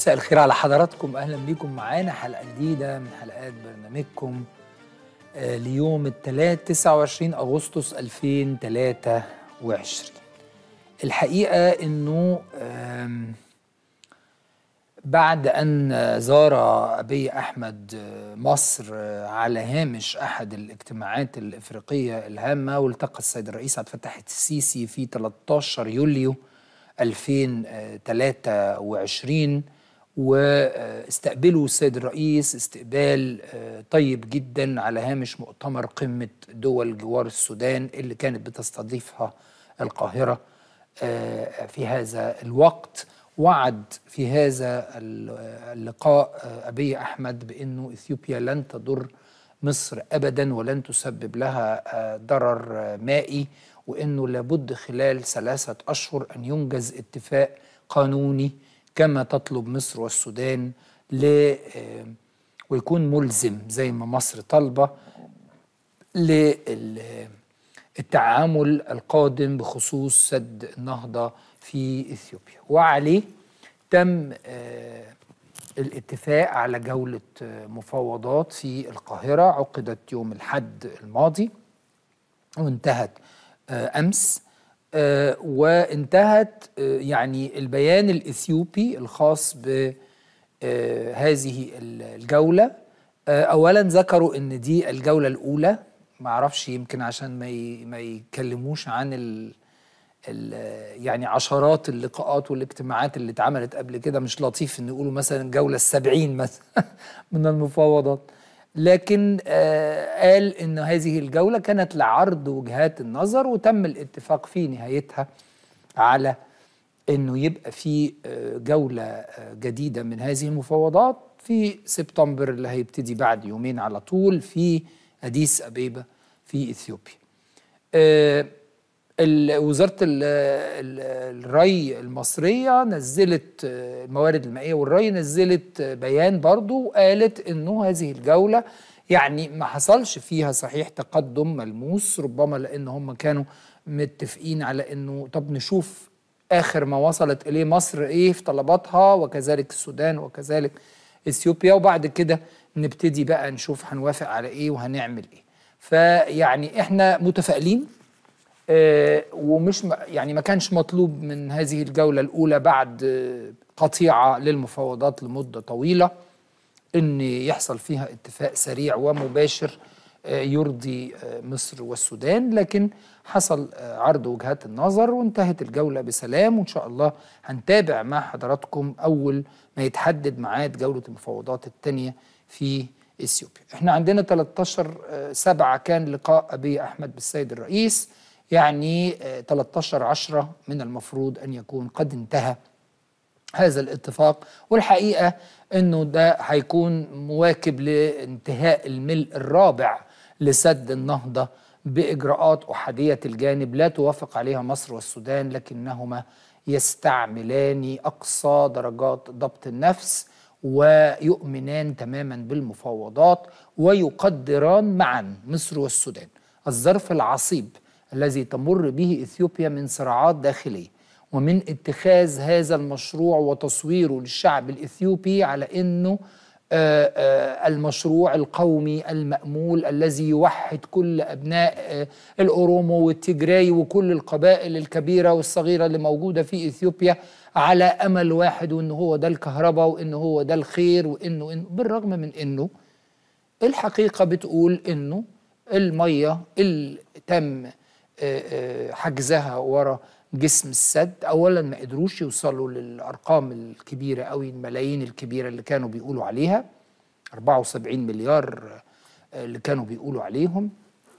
مساء الخير على حضراتكم اهلا بيكم معانا حلقه جديده من حلقات برنامجكم آه، ليوم الثلاث 29 اغسطس 2023 الحقيقه انه آم، بعد ان زار ابي احمد آه، مصر آه، على هامش احد الاجتماعات الافريقيه الهامه والتقى السيد الرئيس عبد الفتاح السيسي في 13 يوليو 2023 واستقبلوا السيد الرئيس استقبال آه، طيب جدا على هامش مؤتمر قمة دول جوار السودان اللي كانت بتستضيفها القاهرة آه، في هذا الوقت وعد في هذا اللقاء آه، أبي أحمد بأنه إثيوبيا لن تضر مصر أبدا ولن تسبب لها آه، ضرر آه، مائي وأنه لابد خلال ثلاثة أشهر أن ينجز اتفاق قانوني كما تطلب مصر والسودان ل آه، ويكون ملزم زي ما مصر طالبه للتعامل القادم بخصوص سد النهضه في اثيوبيا وعليه تم آه، الاتفاق على جوله آه، مفاوضات في القاهره عقدت يوم الحد الماضي وانتهت آه، امس آه، وانتهت آه، يعني البيان الاثيوبي الخاص بهذه الجوله آه، اولا ذكروا ان دي الجوله الاولى ما اعرفش يمكن عشان ما ي- ما يتكلموش عن ال ال يعني عشرات اللقاءات والاجتماعات اللي اتعملت قبل كده مش لطيف ان يقولوا مثلا الجوله السبعين مثلا من المفاوضات لكن آه قال ان هذه الجوله كانت لعرض وجهات النظر وتم الاتفاق في نهايتها على انه يبقى في آه، جوله آه، جديده من هذه المفاوضات في سبتمبر اللي هيبتدي بعد يومين على طول في اديس ابيبه في اثيوبيا. آه، ال- وزاره ال- ال- الري المصريه نزلت آه، الموارد المائيه والري نزلت آه، بيان برضو وقالت انه هذه الجوله يعني ما حصلش فيها صحيح تقدم ملموس ربما لان هم كانوا متفقين على انه طب نشوف اخر ما وصلت اليه مصر ايه في طلباتها وكذلك السودان وكذلك اثيوبيا وبعد كده نبتدي بقى نشوف هنوافق على ايه وهنعمل ايه فيعني احنا متفائلين آه، ومش م- يعني ما كانش مطلوب من هذه الجولة الأولى بعد آه، قطيعة للمفاوضات لمدة طويلة ان يحصل فيها اتفاق سريع ومباشر آه، يرضي آه، مصر والسودان لكن حصل آه، عرض وجهات النظر وانتهت الجولة بسلام وإن شاء الله هنتابع مع حضراتكم أول ما يتحدد ميعاد جولة المفاوضات الثانية في إثيوبيا احنا عندنا 13 آه، سبعة كان لقاء أبي أحمد بالسيد الرئيس يعني آه، 13 عشرة من المفروض أن يكون قد انتهى هذا الاتفاق والحقيقة أنه ده هيكون مواكب لانتهاء الملء الرابع لسد النهضة بإجراءات أحادية الجانب لا توافق عليها مصر والسودان لكنهما يستعملان أقصى درجات ضبط النفس ويؤمنان تماما بالمفاوضات ويقدران معا مصر والسودان الظرف العصيب الذي تمر به اثيوبيا من صراعات داخليه ومن اتخاذ هذا المشروع وتصويره للشعب الاثيوبي على انه آه، آه، المشروع القومي المأمول الذي يوحد كل أبناء آه، الأورومو والتجراي وكل القبائل الكبيرة والصغيرة اللي موجودة في إثيوبيا على أمل واحد وإنه هو ده الكهرباء وإنه هو ده الخير وإنه إنه بالرغم من إنه الحقيقة بتقول إنه المية اللي تم آه، آه، حجزها ورا جسم السد أولا ما قدروش يوصلوا للأرقام الكبيرة أوي الملايين الكبيرة اللي كانوا بيقولوا عليها 74 مليار آه، اللي كانوا بيقولوا عليهم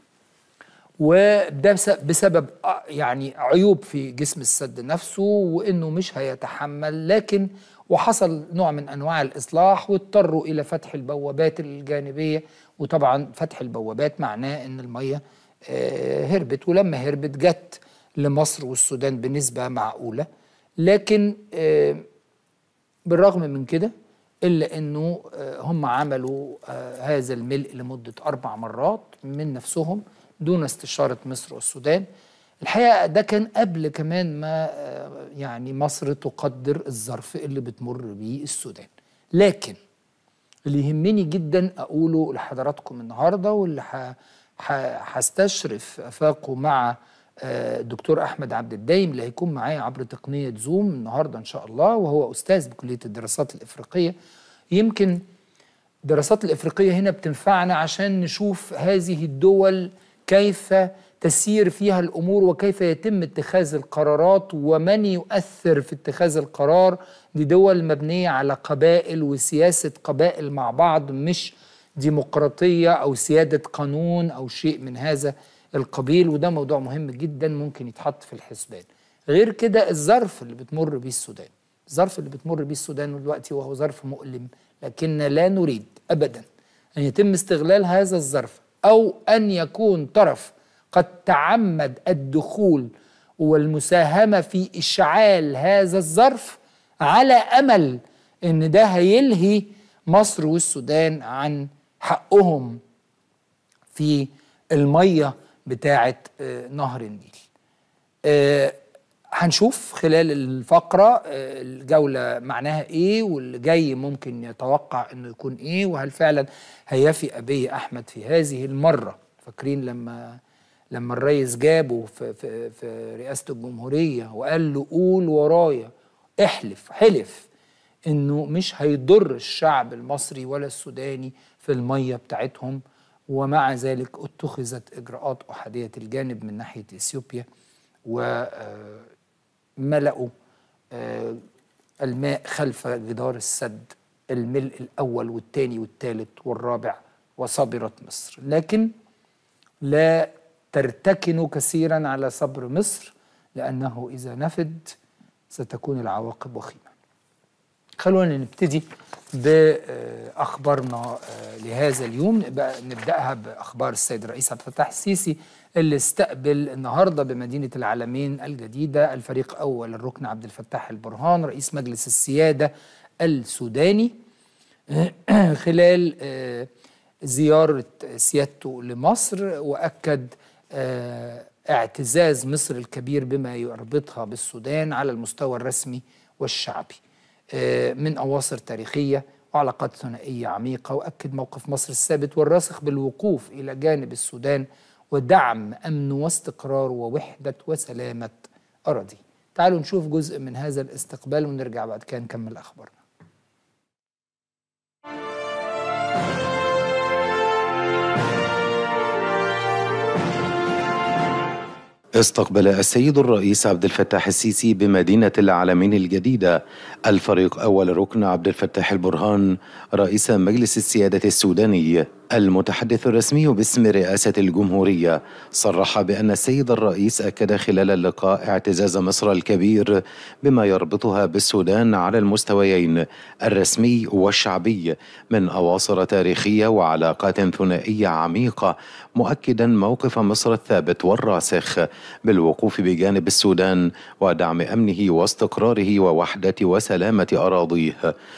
وده بس- بسبب آه، يعني عيوب في جسم السد نفسه وانه مش هيتحمل لكن وحصل نوع من انواع الاصلاح واضطروا الى فتح البوابات الجانبيه وطبعا فتح البوابات معناه ان الميه آه، هربت ولما هربت جت لمصر والسودان بنسبه معقوله لكن آه، بالرغم من كده الا انه آه، هم عملوا آه، هذا الملء لمده اربع مرات من نفسهم دون استشاره مصر والسودان الحقيقه ده كان قبل كمان ما يعني مصر تقدر الظرف اللي بتمر بيه السودان لكن اللي يهمني جدا اقوله لحضراتكم النهارده واللي هستشرف افاقه مع الدكتور احمد عبد الدايم اللي هيكون معايا عبر تقنيه زوم النهارده ان شاء الله وهو استاذ بكليه الدراسات الافريقيه يمكن الدراسات الافريقيه هنا بتنفعنا عشان نشوف هذه الدول كيف تسير فيها الامور وكيف يتم اتخاذ القرارات ومن يؤثر في اتخاذ القرار دي دول مبنيه على قبائل وسياسه قبائل مع بعض مش ديمقراطيه او سياده قانون او شيء من هذا القبيل وده موضوع مهم جدا ممكن يتحط في الحسبان غير كده الظرف اللي بتمر بيه السودان الظرف اللي بتمر بيه السودان دلوقتي وهو ظرف مؤلم لكن لا نريد ابدا ان يتم استغلال هذا الظرف او ان يكون طرف قد تعمد الدخول والمساهمه في اشعال هذا الظرف على امل ان ده هيلهي مصر والسودان عن حقهم في الميه بتاعه نهر النيل. هنشوف خلال الفقره الجوله معناها ايه واللي جاي ممكن يتوقع انه يكون ايه وهل فعلا هيفي ابي احمد في هذه المره فاكرين لما لما الرئيس جابه في, في, في رئاسه الجمهوريه وقال له قول ورايا احلف حلف انه مش هيضر الشعب المصري ولا السوداني في الميه بتاعتهم ومع ذلك اتخذت اجراءات احاديه الجانب من ناحيه اثيوبيا وملأوا الماء خلف جدار السد الملء الاول والثاني والثالث والرابع وصبرت مصر لكن لا ترتكن كثيرا على صبر مصر لانه اذا نفد ستكون العواقب وخيمه خلونا نبتدي باخبارنا لهذا اليوم نبداها باخبار السيد الرئيس عبد الفتاح السيسي اللي استقبل النهارده بمدينه العالمين الجديده الفريق اول الركن عبد الفتاح البرهان رئيس مجلس السياده السوداني خلال زياره سيادته لمصر واكد اعتزاز مصر الكبير بما يربطها بالسودان على المستوى الرسمي والشعبي من أواصر تاريخية وعلاقات ثنائية عميقة وأكد موقف مصر الثابت والراسخ بالوقوف إلى جانب السودان ودعم أمنه واستقراره ووحدة وسلامة أراضيه تعالوا نشوف جزء من هذا الاستقبال ونرجع بعد كده نكمل أخبارنا استقبل السيد الرئيس عبد الفتاح السيسي بمدينة العالمين الجديدة الفريق أول ركن عبد الفتاح البرهان رئيس مجلس السيادة السوداني المتحدث الرسمي باسم رئاسة الجمهورية صرح بأن السيد الرئيس أكد خلال اللقاء اعتزاز مصر الكبير بما يربطها بالسودان على المستويين الرسمي والشعبي من أواصر تاريخية وعلاقات ثنائية عميقة مؤكدا موقف مصر الثابت والراسخ بالوقوف بجانب السودان ودعم أمنه واستقراره ووحدة وسلامة أراضيه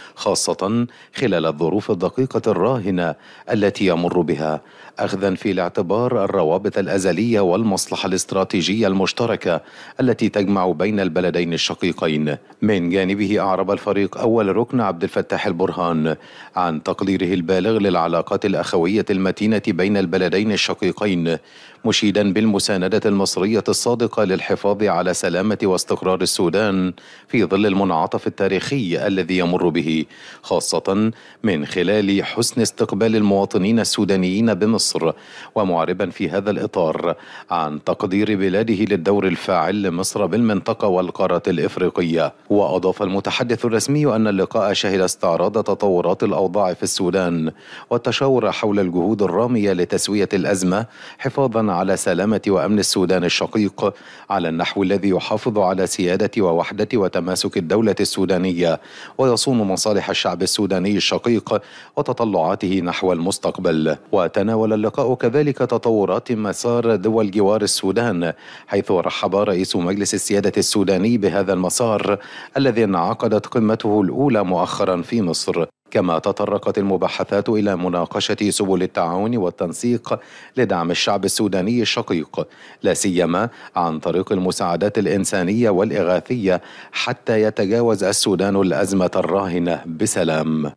خاصة خلال الظروف الدقيقة الراهنة التي يمر بها اخذا في الاعتبار الروابط الازليه والمصلحه الاستراتيجيه المشتركه التي تجمع بين البلدين الشقيقين من جانبه اعرب الفريق اول ركن عبد الفتاح البرهان عن تقديره البالغ للعلاقات الاخويه المتينه بين البلدين الشقيقين مشيدا بالمسانده المصريه الصادقه للحفاظ على سلامه واستقرار السودان في ظل المنعطف التاريخي الذي يمر به خاصه من خلال حسن استقبال المواطنين السودانيين بمصر ومعربا في هذا الاطار عن تقدير بلاده للدور الفاعل لمصر بالمنطقه والقاره الافريقيه واضاف المتحدث الرسمي ان اللقاء شهد استعراض تطورات الاوضاع في السودان والتشاور حول الجهود الراميه لتسويه الازمه حفاظا على سلامه وامن السودان الشقيق على النحو الذي يحافظ على سياده ووحده وتماسك الدوله السودانيه ويصون مصالح الشعب السوداني الشقيق وتطلعاته نحو المستقبل وتناول اللقاء كذلك تطورات مسار دول جوار السودان حيث رحب رئيس مجلس السياده السوداني بهذا المسار الذي انعقدت قمته الاولى مؤخرا في مصر كما تطرقت المباحثات إلى مناقشة سبل التعاون والتنسيق لدعم الشعب السوداني الشقيق لا سيما عن طريق المساعدات الإنسانية والإغاثية حتى يتجاوز السودان الأزمة الراهنة بسلام.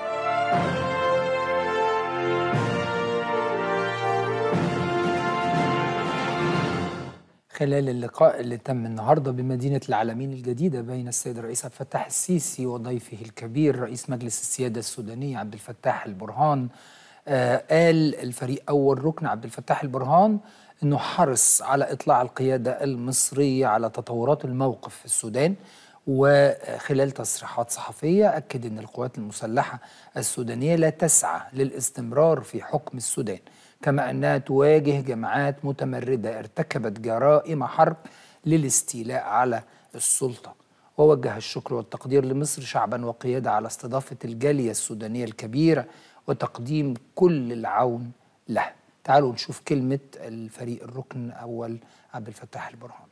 خلال اللقاء اللي تم النهارده بمدينه العالمين الجديده بين السيد الرئيس عبد الفتاح السيسي وضيفه الكبير رئيس مجلس السياده السودانيه عبد الفتاح البرهان آه قال الفريق اول ركن عبد الفتاح البرهان انه حرص على اطلاع القياده المصريه على تطورات الموقف في السودان وخلال تصريحات صحفيه اكد ان القوات المسلحه السودانيه لا تسعى للاستمرار في حكم السودان كما انها تواجه جماعات متمرده ارتكبت جرائم حرب للاستيلاء على السلطه ووجه الشكر والتقدير لمصر شعبا وقياده على استضافه الجاليه السودانيه الكبيره وتقديم كل العون له تعالوا نشوف كلمه الفريق الركن الاول عبد الفتاح البرهان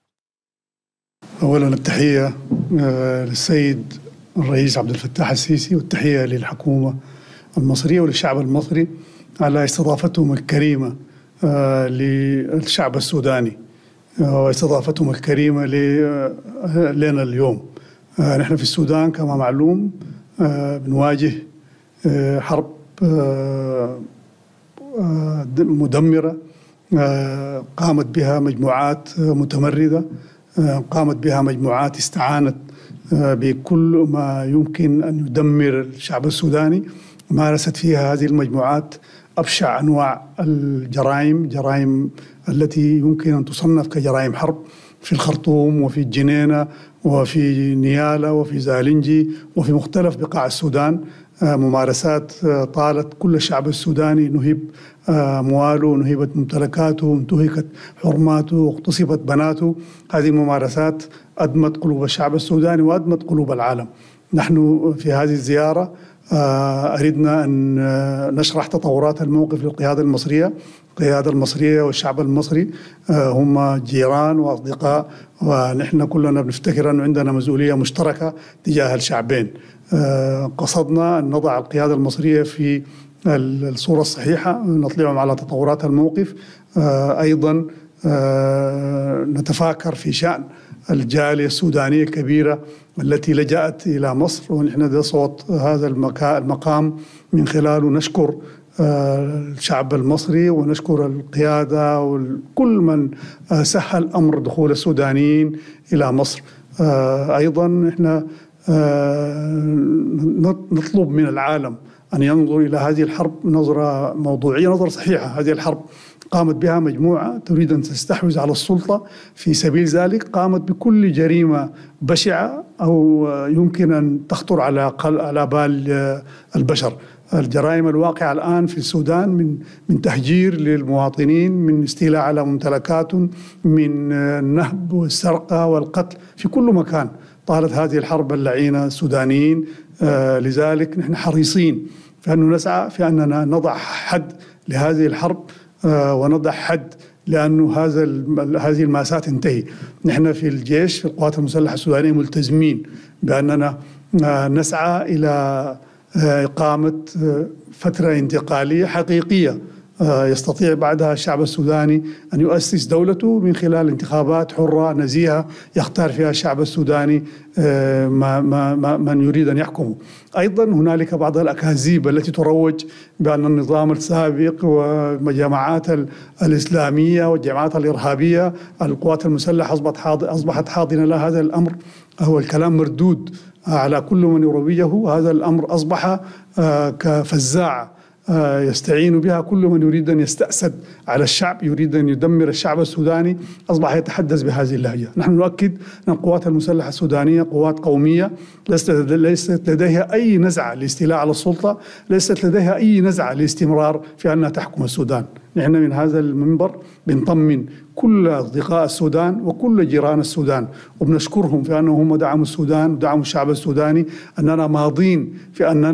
اولا التحيه للسيد الرئيس عبد الفتاح السيسي والتحيه للحكومه المصريه وللشعب المصري على استضافتهم الكريمة للشعب السوداني واستضافتهم الكريمة لنا اليوم نحن في السودان كما معلوم بنواجه حرب مدمرة قامت بها مجموعات متمردة قامت بها مجموعات استعانت بكل ما يمكن أن يدمر الشعب السوداني مارست فيها هذه المجموعات أبشع أنواع الجرائم جرائم التي يمكن أن تصنف كجرائم حرب في الخرطوم وفي الجنينة وفي نيالا وفي زالنجي وفي مختلف بقاع السودان ممارسات طالت كل الشعب السوداني نهب أمواله نهبت ممتلكاته انتهكت حرماته واغتصبت بناته هذه الممارسات أدمت قلوب الشعب السوداني وأدمت قلوب العالم نحن في هذه الزيارة أردنا أن نشرح تطورات الموقف للقيادة المصرية القيادة المصرية والشعب المصري هم جيران وأصدقاء ونحن كلنا بنفتكر أنه عندنا مسؤولية مشتركة تجاه الشعبين قصدنا أن نضع القيادة المصرية في الصورة الصحيحة نطلعهم على تطورات الموقف أيضا نتفاكر في شأن الجالية السودانية الكبيرة التي لجأت إلى مصر ونحن ده صوت هذا المقام من خلاله نشكر الشعب المصري ونشكر القيادة وكل من سهل أمر دخول السودانيين إلى مصر أيضا نحن نطلب من العالم أن ينظر إلى هذه الحرب نظرة موضوعية نظرة صحيحة هذه الحرب قامت بها مجموعة تريد أن تستحوذ على السلطة في سبيل ذلك قامت بكل جريمة بشعة أو يمكن أن تخطر على على بال البشر الجرائم الواقعة الآن في السودان من من تهجير للمواطنين من استيلاء على ممتلكاتهم من النهب والسرقة والقتل في كل مكان طالت هذه الحرب اللعينة السودانيين آه لذلك نحن حريصين في أنه نسعى في أننا نضع حد لهذه الحرب آه ونضع حد لانه هذا هذه الماساه تنتهي. نحن في الجيش في القوات المسلحه السودانيه ملتزمين باننا آه نسعى الى اقامه فتره انتقاليه حقيقيه يستطيع بعدها الشعب السوداني ان يؤسس دولته من خلال انتخابات حره نزيهه يختار فيها الشعب السوداني ما ما ما من يريد ان يحكمه. ايضا هنالك بعض الاكاذيب التي تروج بان النظام السابق والجماعات الاسلاميه والجماعات الارهابيه القوات المسلحه اصبحت اصبحت حاضنه لها هذا الامر هو الكلام مردود على كل من يروجه هذا الامر اصبح كفزاعه يستعين بها كل من يريد ان يستأسد على الشعب يريد ان يدمر الشعب السوداني اصبح يتحدث بهذه اللهجه، نحن نؤكد ان القوات المسلحه السودانيه قوات قوميه ليست ليست لديها اي نزعه للاستيلاء على السلطه، ليست لديها اي نزعه لاستمرار في انها تحكم السودان، نحن من هذا المنبر بنطمن كل اصدقاء السودان وكل جيران السودان وبنشكرهم في انهم هم دعموا السودان ودعموا الشعب السوداني اننا ماضين في اننا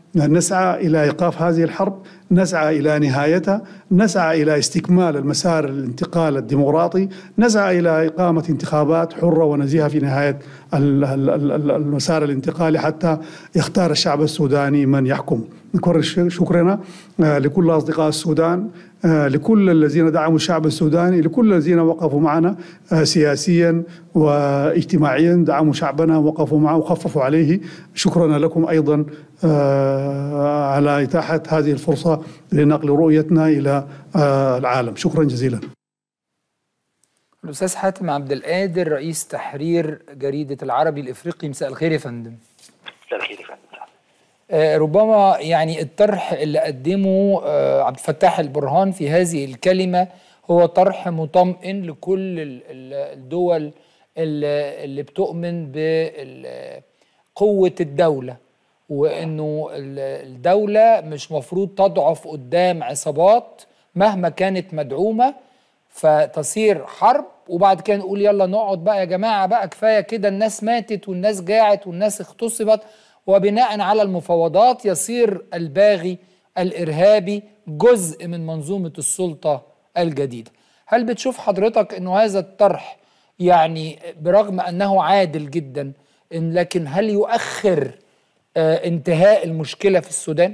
نسعى الى ايقاف هذه الحرب نسعى الى نهايتها نسعى الى استكمال المسار الانتقال الديمقراطي نسعى الى اقامه انتخابات حره ونزيهه في نهايه المسار الانتقالي حتى يختار الشعب السوداني من يحكم نكرر شكرنا لكل اصدقاء السودان لكل الذين دعموا الشعب السوداني لكل الذين وقفوا معنا سياسيا واجتماعيا دعموا شعبنا وقفوا معه وخففوا عليه شكرا لكم ايضا على اتاحه هذه الفرصه لنقل رؤيتنا الى العالم شكرا جزيلا الاستاذ حاتم عبد القادر رئيس تحرير جريده العربي الافريقي مساء الخير يا فندم مساء الخير يا فندم آه ربما يعني الطرح اللي قدمه آه عبد الفتاح البرهان في هذه الكلمه هو طرح مطمئن لكل الدول اللي بتؤمن بقوه الدوله وانه الدوله مش مفروض تضعف قدام عصابات مهما كانت مدعومه فتصير حرب وبعد كده نقول يلا نقعد بقى يا جماعه بقى كفايه كده الناس ماتت والناس جاعت والناس اغتصبت وبناء على المفاوضات يصير الباغي الارهابي جزء من منظومه السلطه الجديده. هل بتشوف حضرتك انه هذا الطرح يعني برغم انه عادل جدا إن لكن هل يؤخر آه انتهاء المشكله في السودان؟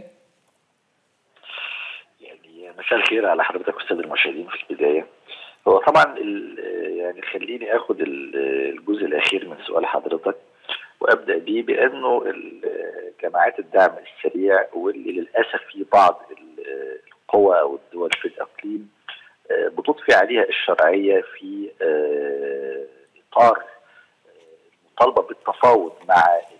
يعني مساء الخير على حضرتك استاذ المشاهدين في البدايه. هو طبعا يعني خليني اخد الجزء الاخير من سؤال حضرتك وابدا بيه بانه جماعات الدعم السريع واللي للاسف في بعض القوى او الدول في الاقليم بتضفي عليها الشرعيه في اطار المطالبه بالتفاوض مع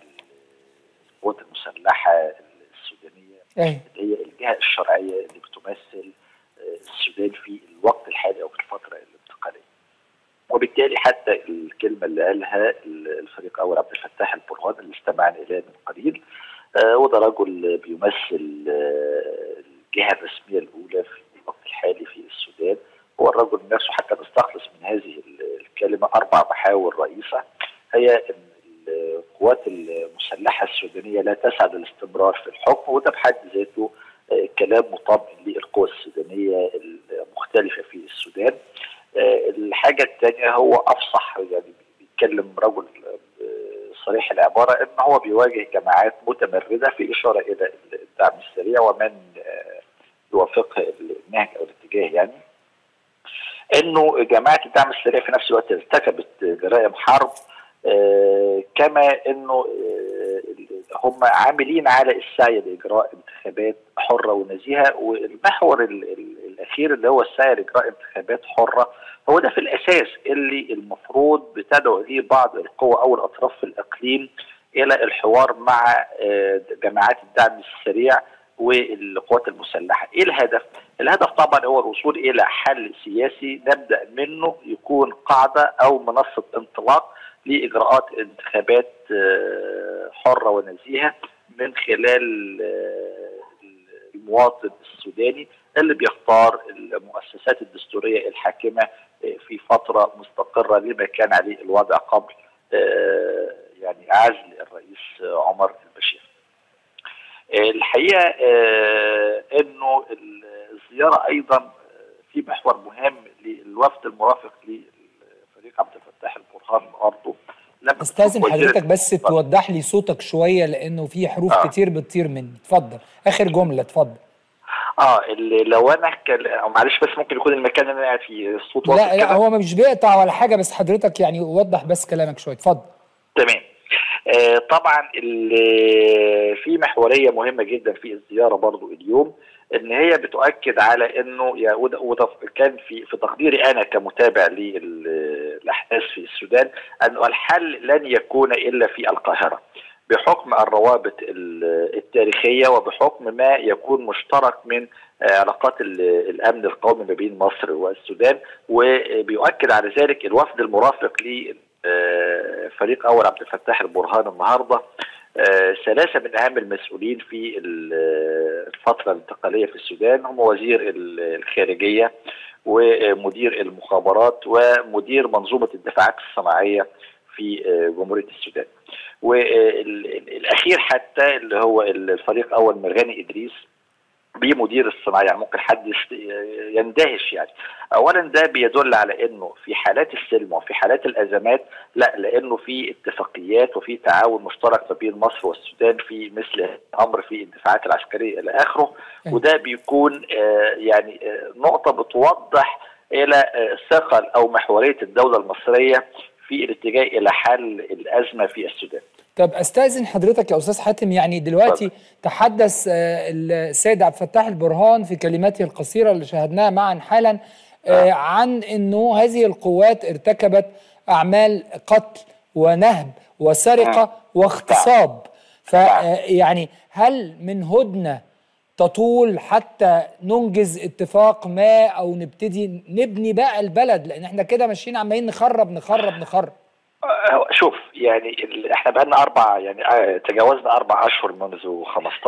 القوات المسلحه السودانيه أيه. اللي هي الجهه الشرعيه اللي بتمثل السودان في الوقت الحالي او في الفتره الانتقاليه. وبالتالي حتى الكلمه اللي قالها الفريق اول عبد الفتاح البرهان اللي استمعنا اليه من قليل آه وده رجل بيمثل آه الجهه الرسميه الاولى في الوقت الحالي في السودان هو الرجل نفسه حتى نستخلص من هذه الكلمه اربع محاور رئيسه هي ان القوات المسلحه السودانيه لا تسعى للاستمرار في الحكم وده بحد ذاته كلام مطابق للقوى السودانيه المختلفه في السودان. الحاجه الثانيه هو افصح يعني بيتكلم رجل صريح العباره ان هو بيواجه جماعات متمرده في اشاره الى الدعم السريع ومن يوافقها النهج او الاتجاه يعني. انه جماعه الدعم السريع في نفس الوقت ارتكبت جرائم حرب كما انه هم عاملين على السعي لاجراء انتخابات حره ونزيهه والمحور الاخير اللي هو السعي لاجراء انتخابات حره هو ده في الاساس اللي المفروض بتدعو اليه بعض القوى او الاطراف في الاقليم الى الحوار مع جماعات الدعم السريع والقوات المسلحه، ايه الهدف؟ الهدف طبعا هو الوصول الى حل سياسي نبدا منه يكون قاعده او منصه انطلاق لاجراءات انتخابات حره ونزيهه من خلال المواطن السوداني اللي بيختار المؤسسات الدستوريه الحاكمه في فتره مستقره لما كان عليه الوضع قبل يعني عزل الرئيس عمر البشير. الحقيقه انه الزياره ايضا في محور مهم للوفد المرافق للفريق عبد الفتاح البرهان برضه استاذن حضرتك بس توضح لي صوتك شويه لانه في حروف آه. كتير بتطير مني اتفضل اخر جمله اتفضل اه اللي لو انا كل... معلش بس ممكن يكون المكان اللي انا قاعد فيه الصوت لا لا كده. هو مش بيقطع ولا حاجه بس حضرتك يعني وضح بس كلامك شويه اتفضل تمام آه طبعا في محوريه مهمه جدا في الزياره برضو اليوم ان هي بتؤكد على انه يعني وده كان في في تقديري انا كمتابع للاحداث في السودان انه الحل لن يكون الا في القاهره بحكم الروابط التاريخيه وبحكم ما يكون مشترك من علاقات الامن القومي ما بين مصر والسودان وبيؤكد على ذلك الوفد المرافق لفريق اول عبد الفتاح البرهان النهارده ثلاثة من أهم المسؤولين في الفترة الانتقالية في السودان هم وزير الخارجية ومدير المخابرات ومدير منظومة الدفاعات الصناعية في جمهوريه السودان والاخير حتى اللي هو الفريق اول مرغني ادريس بمدير الصناعه يعني ممكن حد يندهش يعني اولا ده بيدل على انه في حالات السلم وفي حالات الازمات لا لانه في اتفاقيات وفي تعاون مشترك ما بين مصر والسودان في مثل امر في الدفاعات العسكريه الى اخره وده بيكون يعني نقطه بتوضح الى ثقل او محوريه الدوله المصريه في الاتجاه الى حل الازمه في السودان. طب استاذن حضرتك يا استاذ حاتم يعني دلوقتي طبعا. تحدث السيد عبد الفتاح البرهان في كلماته القصيره اللي شاهدناها معا حالا آه عن انه هذه القوات ارتكبت اعمال قتل ونهب وسرقه واغتصاب فيعني هل من هدنه تطول حتى ننجز اتفاق ما او نبتدي نبني بقى البلد لان احنا كده ماشيين عمالين نخرب نخرب نخرب شوف يعني احنا بقالنا اربع يعني تجاوزنا اربع اشهر منذ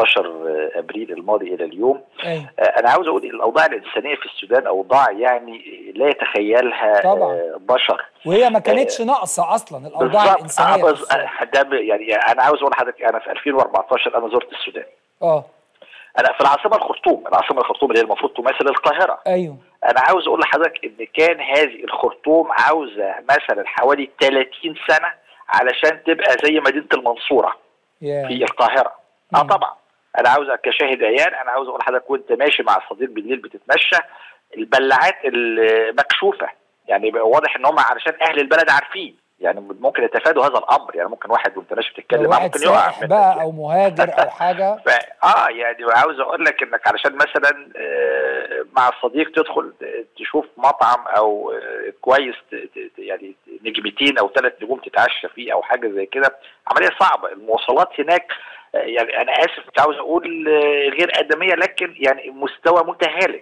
15 ابريل الماضي الى اليوم أي. انا عاوز اقول الاوضاع الانسانيه في السودان اوضاع يعني لا يتخيلها طبعا. بشر وهي ما كانتش ناقصه اصلا الاوضاع الانسانيه ده يعني انا عاوز اقول لحضرتك انا في 2014 انا زرت السودان اه انا في العاصمه الخرطوم العاصمه الخرطوم اللي هي المفروض تماثل القاهره ايوه انا عاوز اقول لحضرتك ان كان هذه الخرطوم عاوزه مثلا حوالي 30 سنه علشان تبقى زي مدينه المنصوره yeah. في القاهره اه طبعا انا عاوز كشاهد عيان انا عاوز اقول لحضرتك وانت ماشي مع الصديق بالليل بتتمشى البلاعات المكشوفه يعني واضح ان هم علشان اهل البلد عارفين يعني ممكن يتفادوا هذا الامر يعني ممكن واحد وانت ماشي بتتكلم واحد ممكن يقع سائح بقى او مهاجر او حاجه ف... اه يعني عاوز اقول لك انك علشان مثلا آه مع الصديق تدخل تشوف مطعم او آه كويس ت... ت... يعني نجمتين او ثلاث نجوم تتعشى فيه او حاجه زي كده عمليه صعبه المواصلات هناك آه يعني انا اسف مش عاوز اقول غير ادميه لكن يعني مستوى متهالك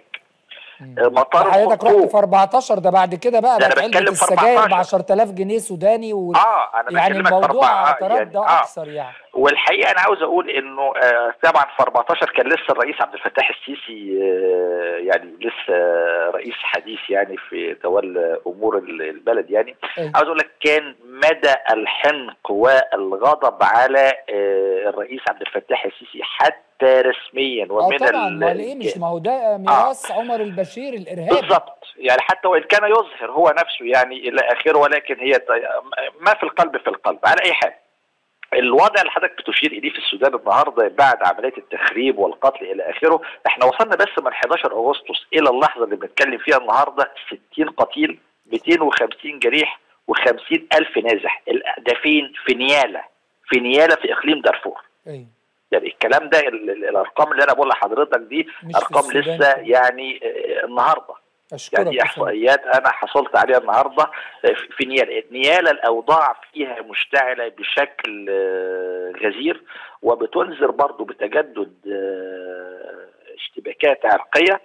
مطار حضرتك رحت في 14 ده بعد كده بقى ده انا بتكلم في السجاير ب 10000 جنيه سوداني و... اه انا يعني الموضوع اعتراض ده آه. اكثر يعني والحقيقه انا عاوز اقول انه آه طبعا في 14 كان لسه الرئيس عبد الفتاح السيسي آه يعني لسه رئيس حديث يعني في تولى امور البلد يعني أيه. عاوز اقول لك كان مدى الحنق والغضب على آه الرئيس عبد الفتاح السيسي حتى رسميا ومن اه طبعا امال ايه مش ما هو ده ميراث آه. عمر البشير الارهابي بالظبط يعني حتى وان كان يظهر هو نفسه يعني الى اخره ولكن هي ما في القلب في القلب على اي حال الوضع اللي حضرتك بتشير اليه في السودان النهارده بعد عمليه التخريب والقتل الى اخره احنا وصلنا بس من 11 اغسطس الى اللحظه اللي بنتكلم فيها النهارده 60 قتيل 250 جريح و50 الف نازح ده فين في نيالا في نيالا في اقليم دارفور ايوه يعني الكلام ده الارقام اللي انا بقول لحضرتك دي ارقام لسه يعني النهارده أشكرك يعني احصائيات انا حصلت عليها النهارده في نيالا نيالا الاوضاع فيها مشتعله بشكل غزير وبتنذر برضه بتجدد اشتباكات عرقيه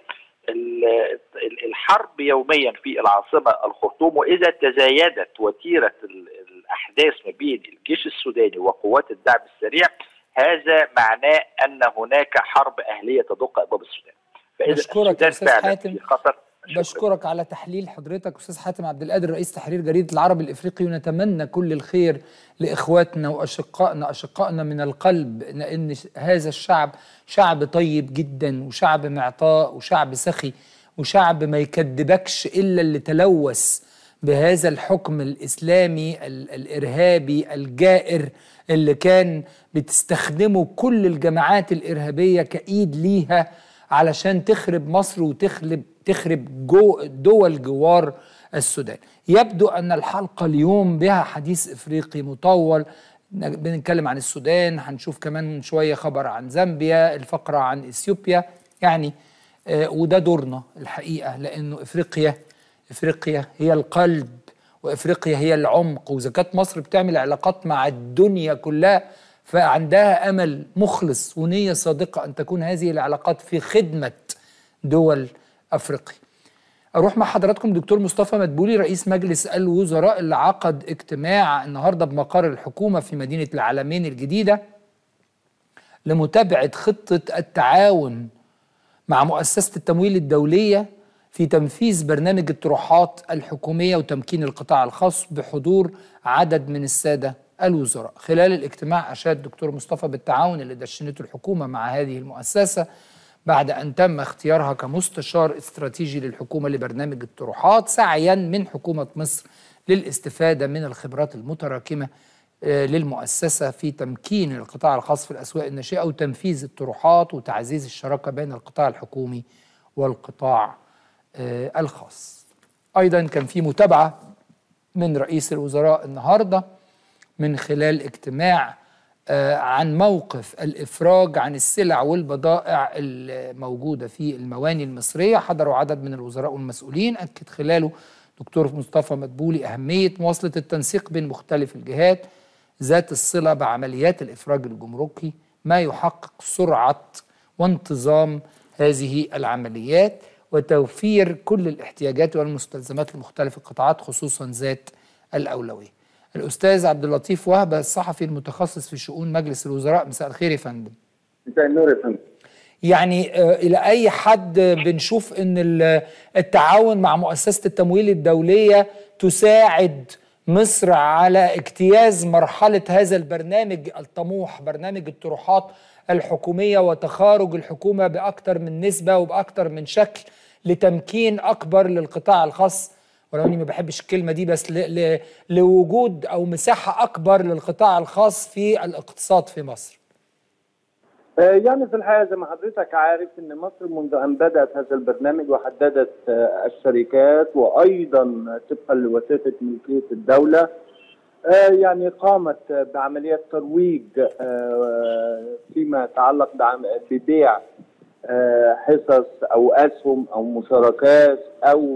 الحرب يوميا في العاصمه الخرطوم واذا تزايدت وتيره الاحداث ما بين الجيش السوداني وقوات الدعم السريع هذا معناه ان هناك حرب اهليه تدق ابواب السودان فاذا بشكرك استاذ حاتم في خطر بشكرك على تحليل حضرتك استاذ حاتم عبد القادر رئيس تحرير جريده العربي الافريقي ونتمنى كل الخير لاخواتنا واشقائنا اشقائنا من القلب لان هذا الشعب شعب طيب جدا وشعب معطاء وشعب سخي وشعب ما يكذبكش الا اللي تلوث بهذا الحكم الاسلامي الارهابي الجائر اللي كان بتستخدمه كل الجماعات الارهابيه كايد ليها علشان تخرب مصر وتخرب تخرب جو دول جوار السودان يبدو أن الحلقة اليوم بها حديث إفريقي مطول بنتكلم عن السودان هنشوف كمان شوية خبر عن زامبيا الفقرة عن إثيوبيا يعني آه وده دورنا الحقيقة لأنه إفريقيا إفريقيا هي القلب وإفريقيا هي العمق وإذا كانت مصر بتعمل علاقات مع الدنيا كلها فعندها أمل مخلص ونية صادقة أن تكون هذه العلاقات في خدمة دول أفريقيا أروح مع حضراتكم دكتور مصطفى مدبولي رئيس مجلس الوزراء اللي عقد اجتماع النهاردة بمقر الحكومة في مدينة العالمين الجديدة لمتابعة خطة التعاون مع مؤسسة التمويل الدولية في تنفيذ برنامج الطروحات الحكومية وتمكين القطاع الخاص بحضور عدد من السادة الوزراء خلال الاجتماع أشاد الدكتور مصطفى بالتعاون اللي دشنته الحكومة مع هذه المؤسسة بعد أن تم اختيارها كمستشار استراتيجي للحكومة لبرنامج الطروحات سعيا من حكومة مصر للاستفادة من الخبرات المتراكمة للمؤسسة في تمكين القطاع الخاص في الأسواق الناشئة وتنفيذ الطروحات وتعزيز الشراكة بين القطاع الحكومي والقطاع الخاص أيضا كان في متابعة من رئيس الوزراء النهاردة من خلال اجتماع عن موقف الإفراج عن السلع والبضائع الموجودة في المواني المصرية حضروا عدد من الوزراء والمسؤولين أكد خلاله دكتور مصطفى مدبولي أهمية مواصلة التنسيق بين مختلف الجهات ذات الصلة بعمليات الإفراج الجمركي ما يحقق سرعة وانتظام هذه العمليات وتوفير كل الاحتياجات والمستلزمات لمختلف القطاعات خصوصا ذات الأولوية الأستاذ عبد اللطيف وهبة الصحفي المتخصص في شؤون مجلس الوزراء مساء الخير يا فندم مساء النور يا فندم يعني آه إلى أي حد بنشوف أن التعاون مع مؤسسة التمويل الدولية تساعد مصر على اجتياز مرحلة هذا البرنامج الطموح برنامج الطروحات الحكومية وتخارج الحكومة بأكثر من نسبة وبأكثر من شكل لتمكين أكبر للقطاع الخاص ولو اني ما بحبش الكلمه دي بس ل ل لوجود او مساحه اكبر للقطاع الخاص في الاقتصاد في مصر. يعني في الحقيقه زي ما حضرتك عارف ان مصر منذ ان بدات هذا البرنامج وحددت الشركات وايضا طبقا لوثيقه ملكيه الدوله يعني قامت بعمليات ترويج فيما يتعلق ببيع حصص او اسهم او مشاركات او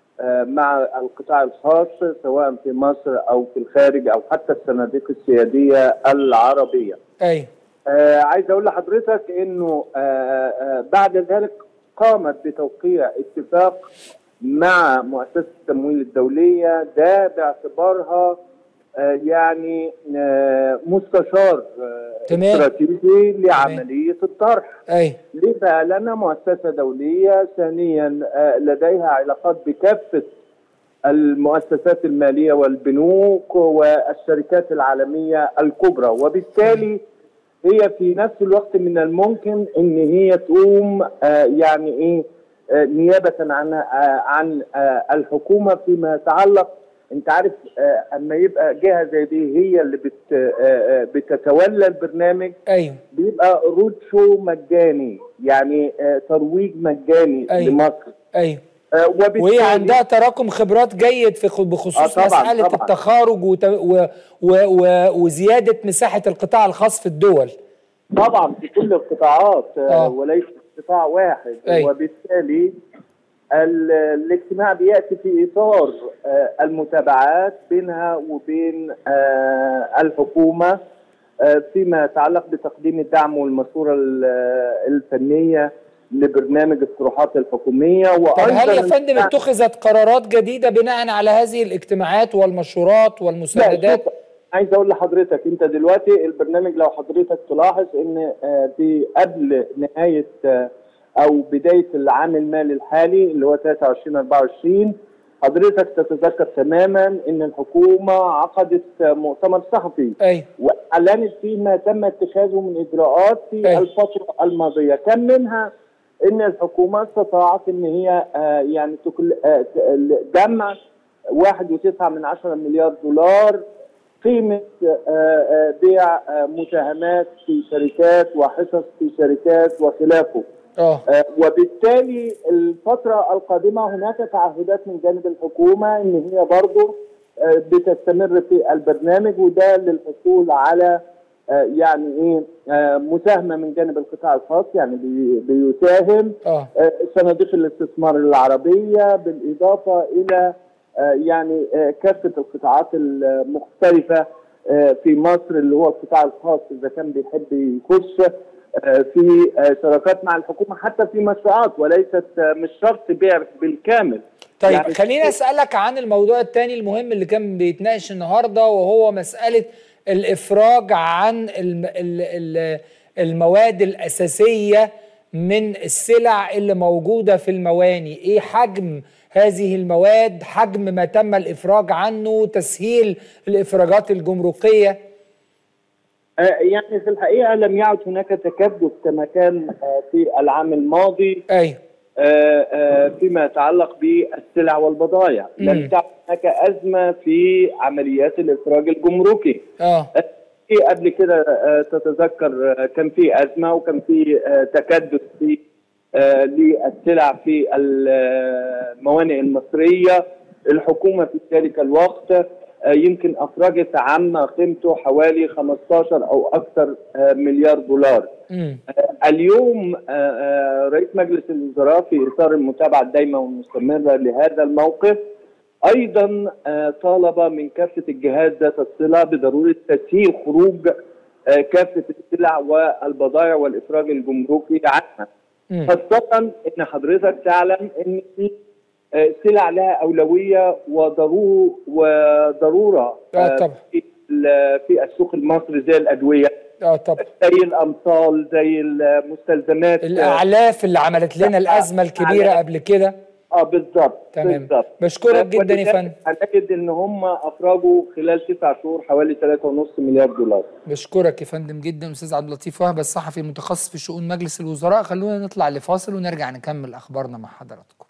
مع القطاع الخاص سواء في مصر او في الخارج او حتى الصناديق السياديه العربيه. ايوه آه عايز اقول لحضرتك انه آه آه بعد ذلك قامت بتوقيع اتفاق مع مؤسسه التمويل الدوليه ده باعتبارها آه يعني آه مستشار آه تمام. استراتيجي لعمليه الطرح. ايوه ليه بقى؟ لأنها مؤسسة دولية، ثانيا آه، لديها علاقات بكافة المؤسسات المالية والبنوك والشركات العالمية الكبرى، وبالتالي هي في نفس الوقت من الممكن ان هي تقوم آه، يعني ايه آه، نيابة عن آه، عن آه، الحكومة فيما يتعلق انت عارف آه، اما يبقى جهة زي دي هي اللي بت آه، آه، بتتولى البرنامج ايوه بيبقى رود شو مجاني يعني آه، ترويج مجاني أيوة. لمصر ايوه آه، وبالتالي وهي عندها تراكم خبرات جيد في خ- بخصوص آه، طبعاً، مساله طبعاً. التخارج وت... و... و... و... وزياده مساحه القطاع الخاص في الدول. طبعا في كل القطاعات آه، آه. وليس قطاع واحد أيوة. وبالتالي ال- الاجتماع بياتي في اطار آه، المتابعات بينها وبين آه، الحكومه آه، فيما يتعلق بتقديم الدعم والمشوره ال- الفنيه لبرنامج الطروحات الحكوميه طب وايضا هل يا فندم الدعم- اتخذت قرارات جديده بناء على هذه الاجتماعات والمشورات لا والمساندات؟ شوف عايز اقول لحضرتك انت دلوقتي البرنامج لو حضرتك تلاحظ ان آه، في قبل نهايه آه، او بدايه العام المالي الحالي اللي هو 23 24 حضرتك تتذكر تماما ان الحكومه عقدت آه، مؤتمر صحفي ايوه واعلنت فيه ما تم اتخاذه من اجراءات في أيوة. الفتره الماضيه كان منها ان الحكومه استطاعت ان هي آه، يعني تكل آه، ت- جمع 1.9 من عشرة مليار دولار قيمة آه، آه، بيع آه، مساهمات في شركات وحصص في شركات وخلافه اه آه، وبالتالي الفترة القادمة هناك تعهدات من جانب الحكومة ان هي برضو آه، بتستمر في البرنامج وده للحصول على آه، يعني ايه آه، مساهمة من جانب القطاع الخاص يعني بي- بيساهم اه آه، صناديق الاستثمار العربية بالإضافة إلى آه، يعني آه، كافة القطاعات المختلفة آه، في مصر اللي هو القطاع الخاص إذا كان بيحب يخش آه، في آه، شراكات مع الحكومة حتى في مشروعات وليست آه، مش شرط بيع بالكامل طيب يعني خليني اسالك عن الموضوع الثاني المهم اللي كان بيتناقش النهارده وهو مساله الافراج عن الم ال ال المواد الاساسيه من السلع اللي موجودة في المواني ايه حجم هذه المواد حجم ما تم الإفراج عنه تسهيل الإفراجات الجمركية آه، يعني في الحقيقة لم يعد هناك تكدس كما كان آه، في العام الماضي أيوه آه، آه، فيما يتعلق بالسلع والبضائع مم. لم تعد هناك أزمة في عمليات الإفراج الجمركي اه في قبل كده آه، تتذكر آه، كان في أزمة وكان في آه، تكدس في آه، للسلع في الموانئ المصرية الحكومة في ذلك الوقت آه، يمكن أفرجت عما قيمته حوالي 15 أو أكثر آه، مليار دولار امم اليوم آه، آه، رئيس مجلس الوزراء في اطار المتابعه الدائمه والمستمره لهذا الموقف ايضا آه، طالب من كافه الجهات ذات الصله بضروره تسهيل خروج آه، كافه السلع والبضائع والافراج الجمركي عنها مم. خاصه ان حضرتك تعلم ان في آه، سلع لها اولويه وضرو وضروره آه، طبعا. في ال- في السوق المصري زي الادويه اه طبعا زي الامطال زي المستلزمات الأعلاف اللي عملت لنا الأزمة الكبيرة قبل كده اه بالظبط تمام. بالظبط بشكرك جدا يا ولذلك فندم. هنجد ان هم افرجوا خلال تسع شهور حوالي 3.5 مليار دولار بشكرك يا فندم جدا استاذ عبد اللطيف وهب الصحفي المتخصص في شؤون مجلس الوزراء خلونا نطلع لفاصل ونرجع نكمل اخبارنا مع حضراتكم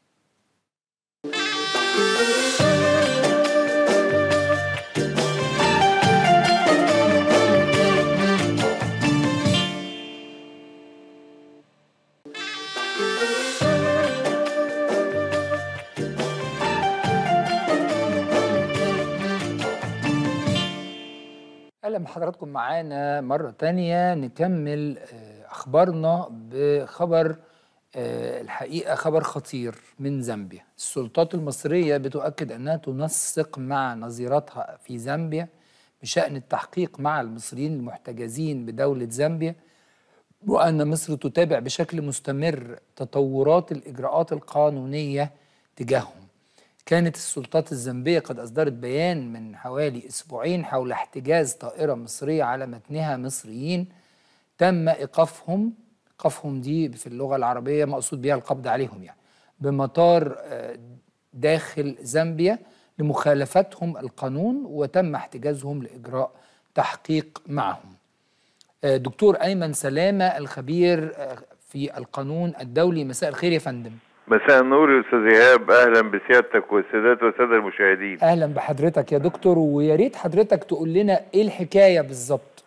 اهلا بحضراتكم معانا مره تانية نكمل آه، اخبارنا بخبر آه، الحقيقه خبر خطير من زامبيا السلطات المصريه بتؤكد انها تنسق مع نظيرتها في زامبيا بشان التحقيق مع المصريين المحتجزين بدوله زامبيا وان مصر تتابع بشكل مستمر تطورات الاجراءات القانونيه تجاههم كانت السلطات الزامبية قد أصدرت بيان من حوالي أسبوعين حول احتجاز طائرة مصرية على متنها مصريين تم إيقافهم إيقافهم دي في اللغة العربية مقصود بها القبض عليهم يعني بمطار آه، داخل زامبيا لمخالفتهم القانون وتم احتجازهم لإجراء تحقيق معهم آه، دكتور أيمن سلامة الخبير آه، في القانون الدولي مساء الخير يا فندم مساء النور يا استاذ ايهاب اهلا بسيادتك والسادات والساده المشاهدين اهلا بحضرتك يا دكتور ويا ريت حضرتك تقول لنا ايه الحكايه بالظبط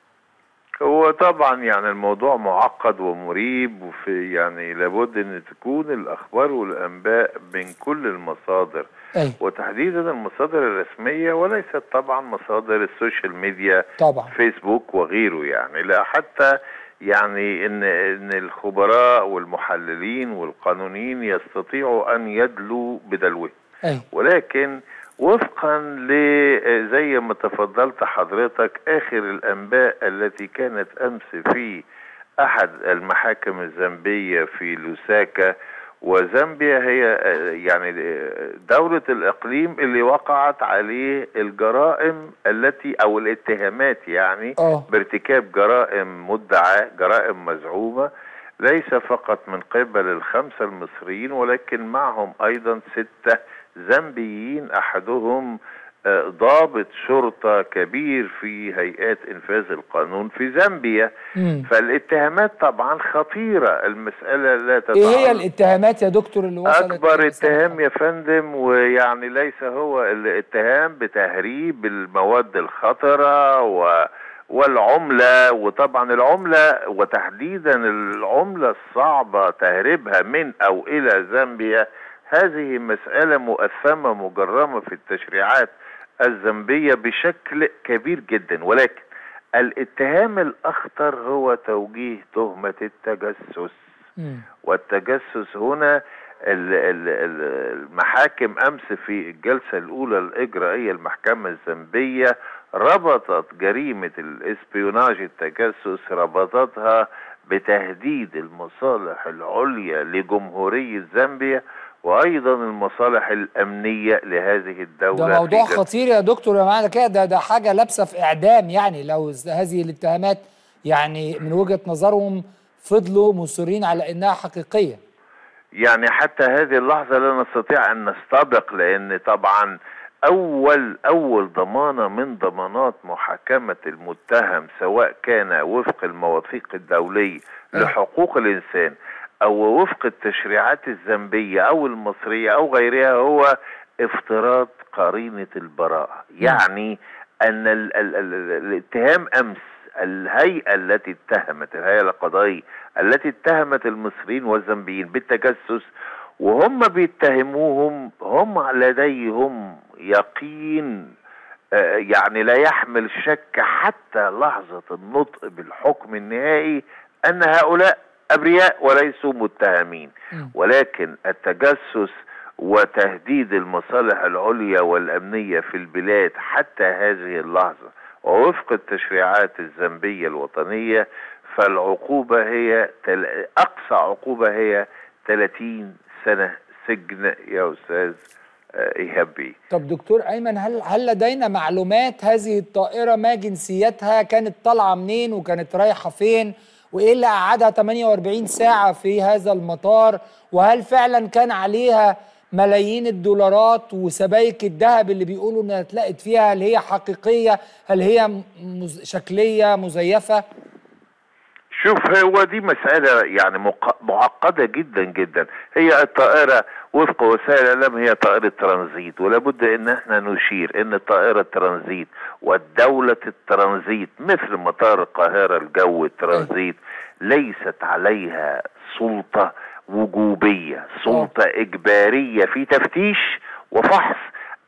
هو طبعا يعني الموضوع معقد ومريب وفي يعني لابد ان تكون الاخبار والانباء من كل المصادر ايوه وتحديدا المصادر الرسميه وليست طبعا مصادر السوشيال ميديا طبعا فيسبوك وغيره يعني لا حتى يعني ان ان الخبراء والمحللين والقانونيين يستطيعوا ان يدلوا بدلوه ايوه ولكن وفقا ل زي ما تفضلت حضرتك اخر الانباء التي كانت امس في احد المحاكم الزامبيه في لوساكا وزامبيا هي آه، يعني آه، دولة الإقليم اللي وقعت عليه الجرائم التي أو الاتهامات يعني اه بارتكاب جرائم مدعاة جرائم مزعومة ليس فقط من قبل الخمسة المصريين ولكن معهم أيضا ستة زامبيين أحدهم آه، ضابط شرطة كبير في هيئات إنفاذ القانون في زامبيا امم فالاتهامات طبعا خطيرة المسألة لا تتعلق ايه هي الاتهامات يا دكتور اللي وصلت اكبر للمساحة؟ اتهام يا فندم ويعني ليس هو الاتهام بتهريب المواد الخطره و والعمله وطبعا العمله وتحديدا العمله الصعبه تهريبها من او الى زامبيا هذه مساله مؤثمه مجرمه في التشريعات الزامبيه بشكل كبير جدا ولكن الاتهام الاخطر هو توجيه تهمه التجسس مم. والتجسس هنا ال- ال- ال- المحاكم امس في الجلسه الاولى الاجرائيه المحكمه الزامبيه ربطت جريمه الاسبيوناج التجسس ربطتها بتهديد المصالح العليا لجمهوريه زامبيا وايضا المصالح الامنيه لهذه الدوله ده موضوع في جم- خطير يا دكتور يا معنى كده ده ده حاجه لابسه في اعدام يعني لو ز- هذه الاتهامات يعني من وجهه نظرهم فضلوا مصرين على انها حقيقيه يعني حتى هذه اللحظة لا نستطيع أن نستبق لأن طبعا أول أول ضمانة من ضمانات محاكمة المتهم سواء كان وفق المواثيق الدولية لحقوق الإنسان أو وفق التشريعات الذنبية أو المصرية أو غيرها هو افتراض قرينة البراءة يعني أن ال ال ال الاتهام أمس الهيئة التي اتهمت الهيئة القضائية التي اتهمت المصريين والذنبيين بالتجسس وهم بيتهموهم هم لديهم يقين آه، يعني لا يحمل شك حتى لحظة النطق بالحكم النهائي أن هؤلاء أبرياء وليسوا متهمين ولكن التجسس وتهديد المصالح العليا والأمنية في البلاد حتى هذه اللحظة ووفق التشريعات الذنبية الوطنية فالعقوبة هي تل... أقصى عقوبة هي 30 سنة سجن يا أستاذ آه، إيهاب بيه طب دكتور ايمن هل هل لدينا معلومات هذه الطائره ما جنسيتها كانت طالعه منين وكانت رايحه فين وايه اللي قعدها 48 ساعه في هذا المطار وهل فعلا كان عليها ملايين الدولارات وسبائك الذهب اللي بيقولوا انها اتلقت فيها هل هي حقيقيه هل هي مز... شكليه مزيفه شوف هو دي مسألة يعني مق- معقدة جدا جدا هي الطائرة وفق وسائل الإعلام هي طائرة ترانزيت ولابد إن احنا نشير إن الطائرة الترانزيت والدولة الترانزيت مثل مطار القاهرة الجو الترانزيت ليست عليها سلطة وجوبية سلطة إجبارية في تفتيش وفحص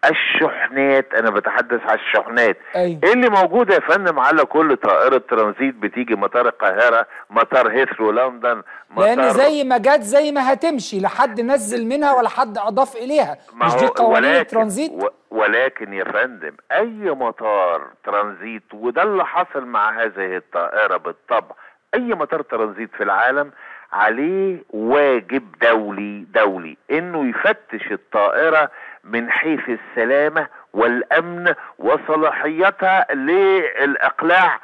الشحنات انا بتحدث على الشحنات أيوة. ايه اللي موجود يا فندم على كل طائرة ترانزيت بتيجي مطار القاهرة مطار هيثرو لندن مطار لان زي ما جت زي ما هتمشي لا حد نزل منها ولا حد اضاف اليها ما مش دي هو- قوانين ولكن- الترانزيت و- ولكن يا فندم اي مطار ترانزيت وده اللي حصل مع هذه الطائرة بالطبع اي مطار ترانزيت في العالم عليه واجب دولي دولي انه يفتش الطائرة من حيث السلامة والامن وصلاحيتها للاقلاع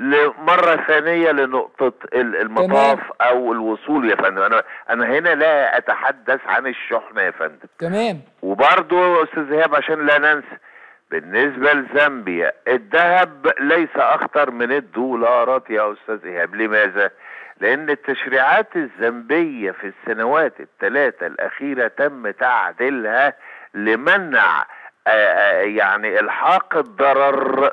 لمرة ثانية لنقطة ال- المطاف او الوصول يا فندم انا انا هنا لا اتحدث عن الشحنة يا فندم تمام وبرضه استاذ ايهاب عشان لا ننسى بالنسبة لزامبيا الذهب ليس اخطر من الدولارات يا استاذ ايهاب لماذا؟ لان التشريعات الزامبية في السنوات الثلاثة الاخيرة تم تعديلها لمنع آه، آه، يعني الحاق الضرر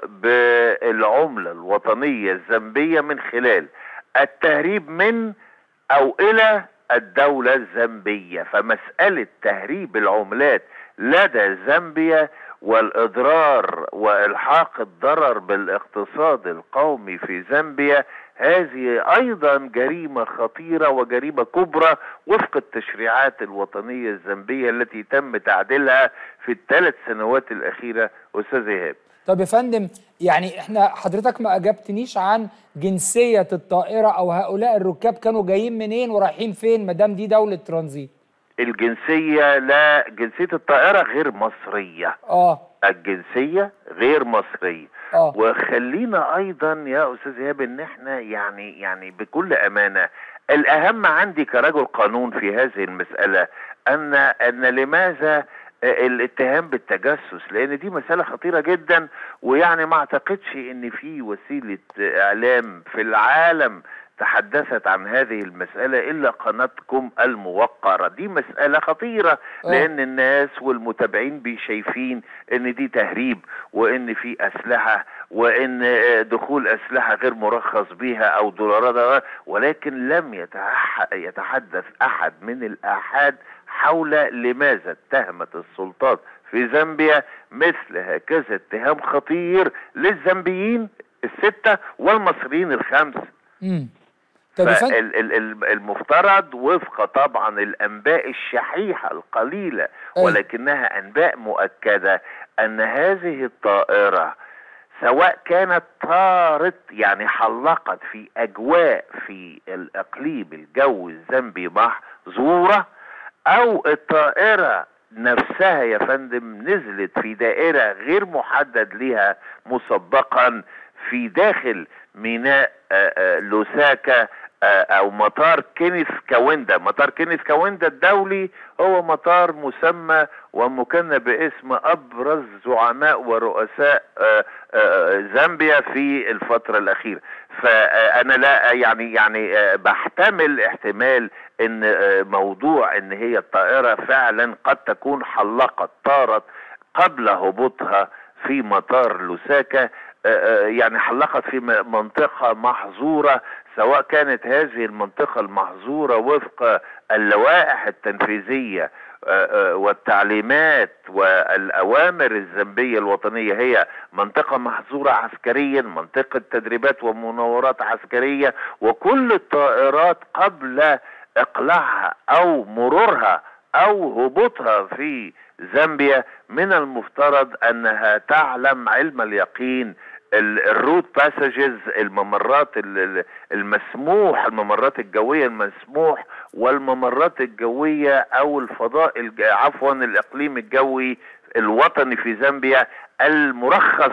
بالعملة الوطنية الزامبية من خلال التهريب من او الى الدولة الزامبية فمسألة تهريب العملات لدى زامبيا والاضرار والحاق الضرر بالاقتصاد القومي في زامبيا هذه ايضا جريمة خطيرة وجريمة كبرى وفق التشريعات الوطنية الزامبية التي تم تعديلها في الثلاث سنوات الاخيرة استاذ ايهاب طب يا فندم يعني احنا حضرتك ما اجبتنيش عن جنسيه الطائره او هؤلاء الركاب كانوا جايين منين ورايحين فين ما دام دي دوله ترانزيت الجنسية لا جنسية الطائرة غير مصرية اه الجنسية غير مصرية اه وخلينا ايضا يا استاذ ايهاب ان احنا يعني يعني بكل امانة الاهم عندي كرجل قانون في هذه المسألة ان ان لماذا الاتهام بالتجسس لان دي مسألة خطيرة جدا ويعني ما اعتقدش ان في وسيلة اعلام في العالم تحدثت عن هذه المسألة إلا قناتكم الموقرة دي مسألة خطيرة آه. لأن الناس والمتابعين بيشايفين إن دي تهريب وإن في أسلحة وإن آه، دخول أسلحة غير مرخص بها أو دولارات ولكن لم يتح- يتحدث أحد من الآحاد حول لماذا اتهمت السلطات في زامبيا مثل هكذا اتهام خطير للزامبيين الستة والمصريين الخمس امم طب يا فندم فال- ال- ال- المفترض وفق طبعا الانباء الشحيحه القليله أيوة. ولكنها انباء مؤكده ان هذه الطائره سواء كانت طارت يعني حلقت في اجواء في الاقليم الجو الزامبي محظوره او الطائره نفسها يا فندم نزلت في دائره غير محدد لها مسبقا في داخل ميناء آه، آه، لوساكا آه، او مطار كينيس كاوندا مطار كينيس كاوندا الدولي هو مطار مسمى ومكنى باسم ابرز زعماء ورؤساء آه، آه، زامبيا في الفتره الاخيره فانا لا يعني يعني آه، بحتمل احتمال ان آه، موضوع ان هي الطائره فعلا قد تكون حلقت طارت قبل هبوطها في مطار لوساكا آه، آه، يعني حلقت في م- منطقة محظورة سواء كانت هذه المنطقة المحظورة وفق اللوائح التنفيذية آه، آه، والتعليمات والأوامر الذنبية الوطنية هي منطقة محظورة عسكريا منطقة تدريبات ومناورات عسكرية وكل الطائرات قبل إقلاعها أو مرورها أو هبوطها في زامبيا من المفترض أنها تعلم علم اليقين ال- الروت باسجز الممرات ال- ال- المسموح الممرات الجوية المسموح والممرات الجوية او الفضاء الج- عفوا الاقليم الجوي الوطني في زامبيا المرخص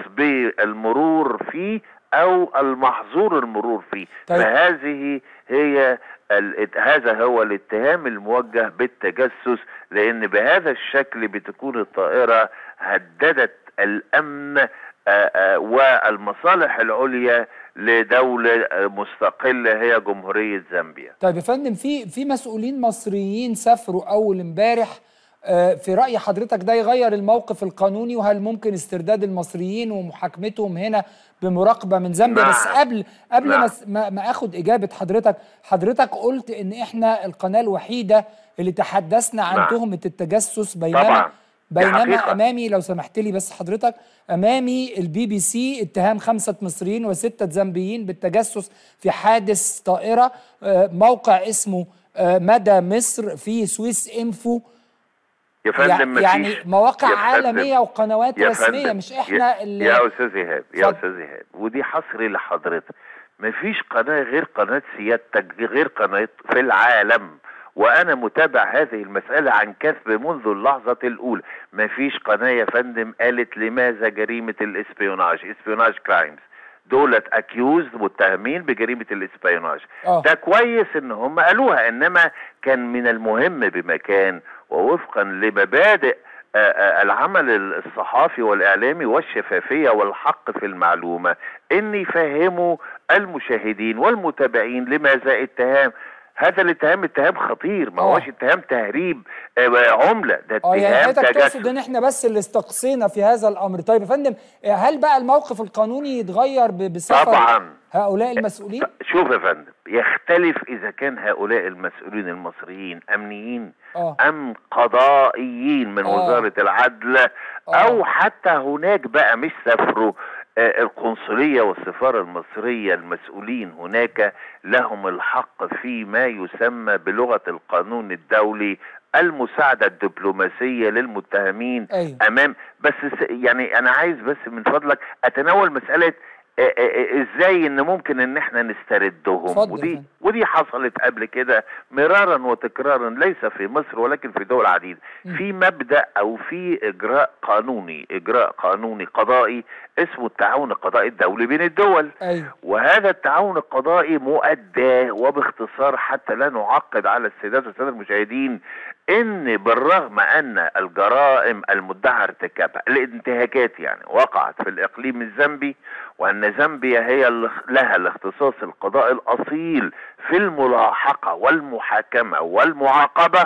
بالمرور فيه او المحظور المرور فيه طيب. فهذه هي ال- هذا هو الاتهام الموجه بالتجسس لان بهذا الشكل بتكون الطائره هددت الامن آه، آه، والمصالح العليا لدولة آه، مستقلة هي جمهورية زامبيا طيب يا فندم في في مسؤولين مصريين سافروا اول امبارح آه، في راي حضرتك ده يغير الموقف القانوني وهل ممكن استرداد المصريين ومحاكمتهم هنا بمراقبه من زامبيا نعم. بس قبل قبل نعم. ما س- ما ما اخد اجابه حضرتك حضرتك قلت ان احنا القناه الوحيده اللي تحدثنا عن نعم. تهمه التجسس بينما طبعا دي بينما حقيقة. امامي لو سمحت لي بس حضرتك امامي البي بي سي اتهام خمسه مصريين وسته زامبيين بالتجسس في حادث طائره آه، موقع اسمه آه، مدى مصر في سويس انفو يا يع- فندم يعني مفيش- مواقع يا فندم- عالميه وقنوات يا رسميه فندم، مش احنا يا, اللي يا استاذ ايهاب يا اتفضل. استاذ ايهاب ودي حصري لحضرتك مفيش قناه غير قناه سيادتك غير قناه في العالم وانا متابع هذه المساله عن كثب منذ اللحظه الاولى مفيش قناه يا فندم قالت لماذا جريمه الاسبيوناج اسبيوناج كرايمز دولت اكيوز متهمين بجريمه الاسبيوناج اه ده كويس ان هم قالوها انما كان من المهم بمكان ووفقا لمبادئ آه، آه، العمل الصحافي والاعلامي والشفافيه والحق في المعلومه ان يفهموا المشاهدين والمتابعين لماذا اتهام هذا الاتهام اتهام خطير ما آه. هوش اتهام تهريب آه، عمله ده اه يعني اتهام حضرتك تجسس تقصد ان احنا بس اللي استقصينا في هذا الامر طيب يا فندم هل بقى الموقف القانوني يتغير ب- بسفر طبعا هؤلاء المسؤولين شوف يا فندم يختلف اذا كان هؤلاء المسؤولين المصريين امنيين اه ام قضائيين من آه. وزاره العدل آه. او حتى هناك بقى مش سافروا آه، القنصليه والسفاره المصريه المسؤولين هناك لهم الحق فيما يسمى بلغه القانون الدولي المساعده الدبلوماسيه للمتهمين ايوه امام بس س- يعني انا عايز بس من فضلك اتناول مساله آه، آه، آه، ازاي ان ممكن ان احنا نستردهم اتفضل يا ودي فندم. ودي حصلت قبل كده مرارا وتكرارا ليس في مصر ولكن في دول عديده م. في مبدا او في اجراء قانوني اجراء قانوني قضائي اسمه التعاون القضائي الدولي بين الدول ايوه وهذا التعاون القضائي مؤدى وباختصار حتى لا نعقد على السيدات والساده المشاهدين ان بالرغم ان الجرائم المدعى ارتكابها الانتهاكات يعني وقعت في الاقليم الزامبي وان زامبيا هي اللي لها الاختصاص القضائي الاصيل في الملاحقه والمحاكمه والمعاقبه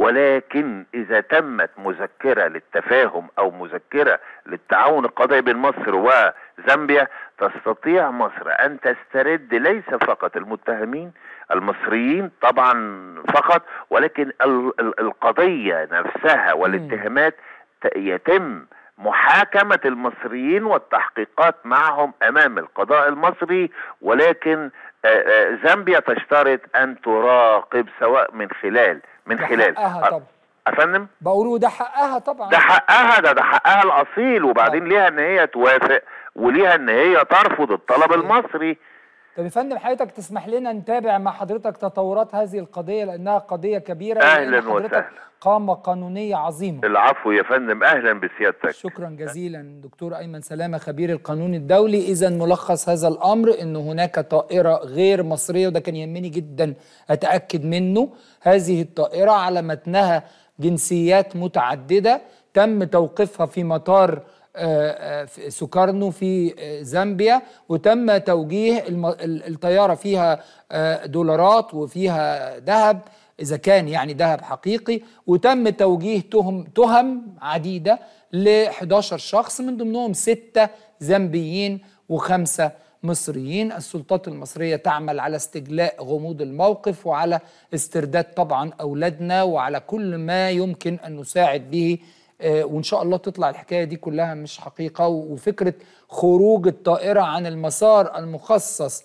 ولكن اذا تمت مذكره للتفاهم او مذكره للتعاون القضائي بين مصر وزامبيا تستطيع مصر ان تسترد ليس فقط المتهمين المصريين طبعا فقط ولكن ال- ال- القضيه نفسها والاتهامات ت- يتم محاكمة المصريين والتحقيقات معهم أمام القضاء المصري ولكن آه، آه، زامبيا تشترط أن تراقب سواء من خلال من ده خلال حقها طبعا أفندم بقولوا ده حقها طبعا ده حقها ده ده حقها الأصيل وبعدين ليها إن هي توافق وليها إن هي ترفض الطلب صحيح. المصري طب يا فندم حضرتك تسمح لنا نتابع مع حضرتك تطورات هذه القضيه لانها قضيه كبيره أهلاً لأن حضرتك وسهلاً. قامه قانونيه عظيمه العفو يا فندم اهلا بسيادتك شكرا جزيلا دكتور ايمن سلامه خبير القانون الدولي اذا ملخص هذا الامر ان هناك طائره غير مصريه وده كان يهمني جدا اتاكد منه هذه الطائره على متنها جنسيات متعدده تم توقيفها في مطار آه، آه، في سوكارنو في آه، زامبيا وتم توجيه الم- ال- الطياره فيها آه، دولارات وفيها ذهب اذا كان يعني ذهب حقيقي وتم توجيه تهم تهم عديده ل 11 شخص من ضمنهم سته زامبيين وخمسه مصريين السلطات المصريه تعمل على استجلاء غموض الموقف وعلى استرداد طبعا اولادنا وعلى كل ما يمكن ان نساعد به آه، وان شاء الله تطلع الحكايه دي كلها مش حقيقه و- وفكره خروج الطائره عن المسار المخصص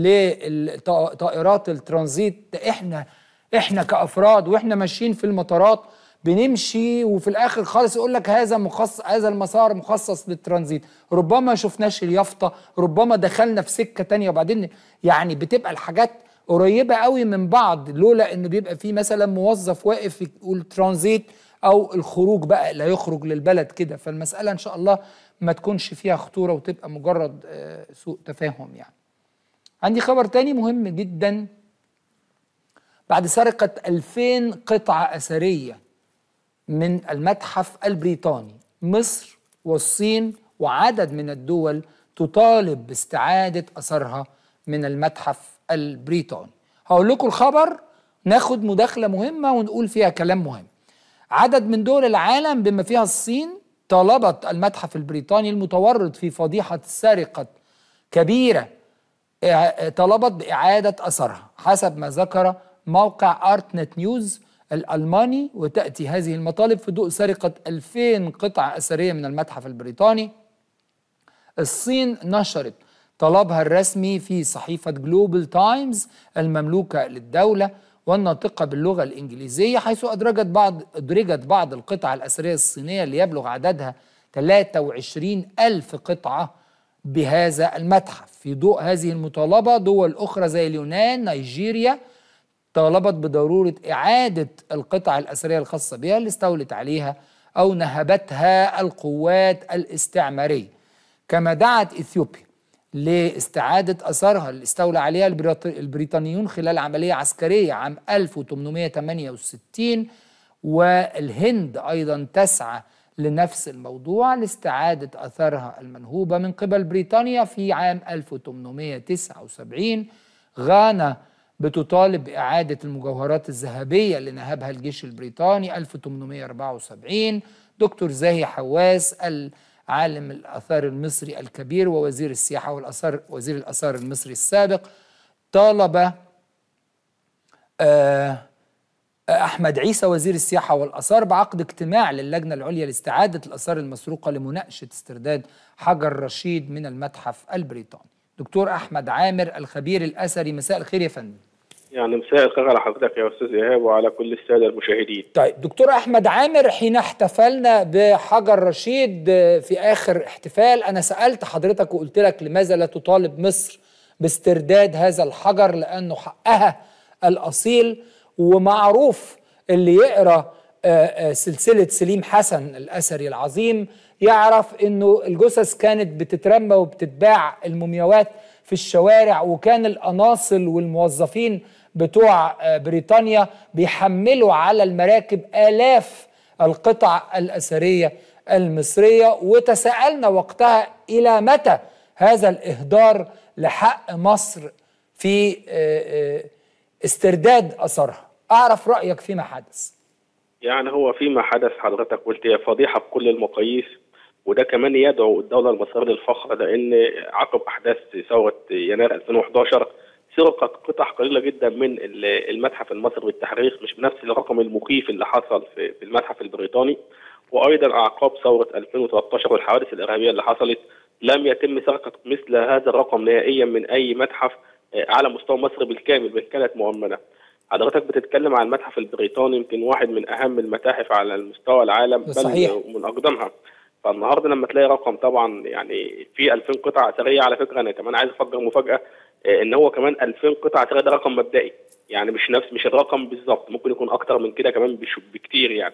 لطائرات الترانزيت ده احنا احنا كافراد واحنا ماشيين في المطارات بنمشي وفي الاخر خالص يقول لك هذا مخصص هذا المسار مخصص للترانزيت ربما ما شفناش اليافطه ربما دخلنا في سكه تانية وبعدين يعني بتبقى الحاجات قريبه قوي من بعض لولا انه بيبقى في مثلا موظف واقف يقول ترانزيت او الخروج بقى لا يخرج للبلد كده فالمساله ان شاء الله ما تكونش فيها خطوره وتبقى مجرد آه، سوء تفاهم يعني عندي خبر تاني مهم جدا بعد سرقة 2000 قطعة أثرية من المتحف البريطاني مصر والصين وعدد من الدول تطالب باستعادة أثرها من المتحف البريطاني هقول لكم الخبر ناخد مداخلة مهمة ونقول فيها كلام مهم عدد من دول العالم بما فيها الصين طلبت المتحف البريطاني المتورط في فضيحة سرقة كبيرة إع- طلبت بإعادة أثرها حسب ما ذكر موقع أرت نت نيوز الألماني وتأتي هذه المطالب في ضوء سرقة 2000 قطعة أثرية من المتحف البريطاني الصين نشرت طلبها الرسمي في صحيفة جلوبال تايمز المملوكة للدولة والناطقة باللغة الإنجليزية حيث أدرجت بعض أدرجت بعض القطع الأثرية الصينية اللي يبلغ عددها 23 ألف قطعة بهذا المتحف في ضوء هذه المطالبة دول أخرى زي اليونان نيجيريا طالبت بضرورة إعادة القطع الأثرية الخاصة بها اللي استولت عليها أو نهبتها القوات الاستعمارية كما دعت إثيوبيا لاستعادة أثرها اللي استولى عليها البريط- البريطانيون خلال عملية عسكرية عام 1868 والهند أيضا تسعى لنفس الموضوع لاستعادة أثرها المنهوبة من قبل بريطانيا في عام 1879 غانا بتطالب بإعادة المجوهرات الذهبية اللي نهبها الجيش البريطاني 1874 دكتور زاهي حواس العالم الآثار المصري الكبير ووزير السياحة والآثار وزير الآثار المصري السابق طالب آه أحمد عيسى وزير السياحة والآثار بعقد اجتماع للجنة العليا لاستعادة الآثار المسروقة لمناقشة استرداد حجر رشيد من المتحف البريطاني دكتور أحمد عامر الخبير الأثري مساء الخير يا فندم يعني مساء الخير على حضرتك يا استاذ ايهاب وعلى كل الساده المشاهدين. طيب دكتور أحمد عامر حين احتفلنا بحجر رشيد آه، في آخر احتفال أنا سألت حضرتك وقلت لك لماذا لا تطالب مصر باسترداد هذا الحجر لأنه حقها الأصيل ومعروف اللي يقرأ آه، آه، سلسلة سليم حسن الأثري العظيم يعرف انه الجثث كانت بتترمى وبتتباع المومياوات في الشوارع وكان القناصل والموظفين بتوع آه، بريطانيا بيحملوا على المراكب آلاف القطع الأثرية المصرية وتساءلنا وقتها إلى متى هذا الإهدار لحق مصر في آه، آه، استرداد أثرها أعرف رأيك فيما حدث يعني هو فيما حدث حضرتك قلت هي فضيحه بكل المقاييس وده كمان يدعو الدوله المصريه للفخر لان عقب احداث ثوره يناير 2011 سرقت قطع قليله جدا من ال- المتحف المصري بالتحرير مش بنفس الرقم المخيف اللي حصل في في المتحف البريطاني وايضا اعقاب ثوره 2013 والحوادث الارهابيه اللي حصلت لم يتم سرقه مثل هذا الرقم نهائيا من اي متحف آه، على مستوى مصر بالكامل وان كانت مؤمنه. حضرتك بتتكلم عن المتحف البريطاني يمكن واحد من اهم المتاحف على مستوى العالم بل صحيح. من اقدمها. فالنهارده لما تلاقي رقم طبعا يعني في 2000 قطعه اثريه على فكره انا كمان عايز افجر مفاجاه آه، ان هو كمان 2000 قطعه اثريه ده رقم مبدئي يعني مش نفس مش الرقم بالظبط ممكن يكون اكتر من كده كمان بش- بكتير يعني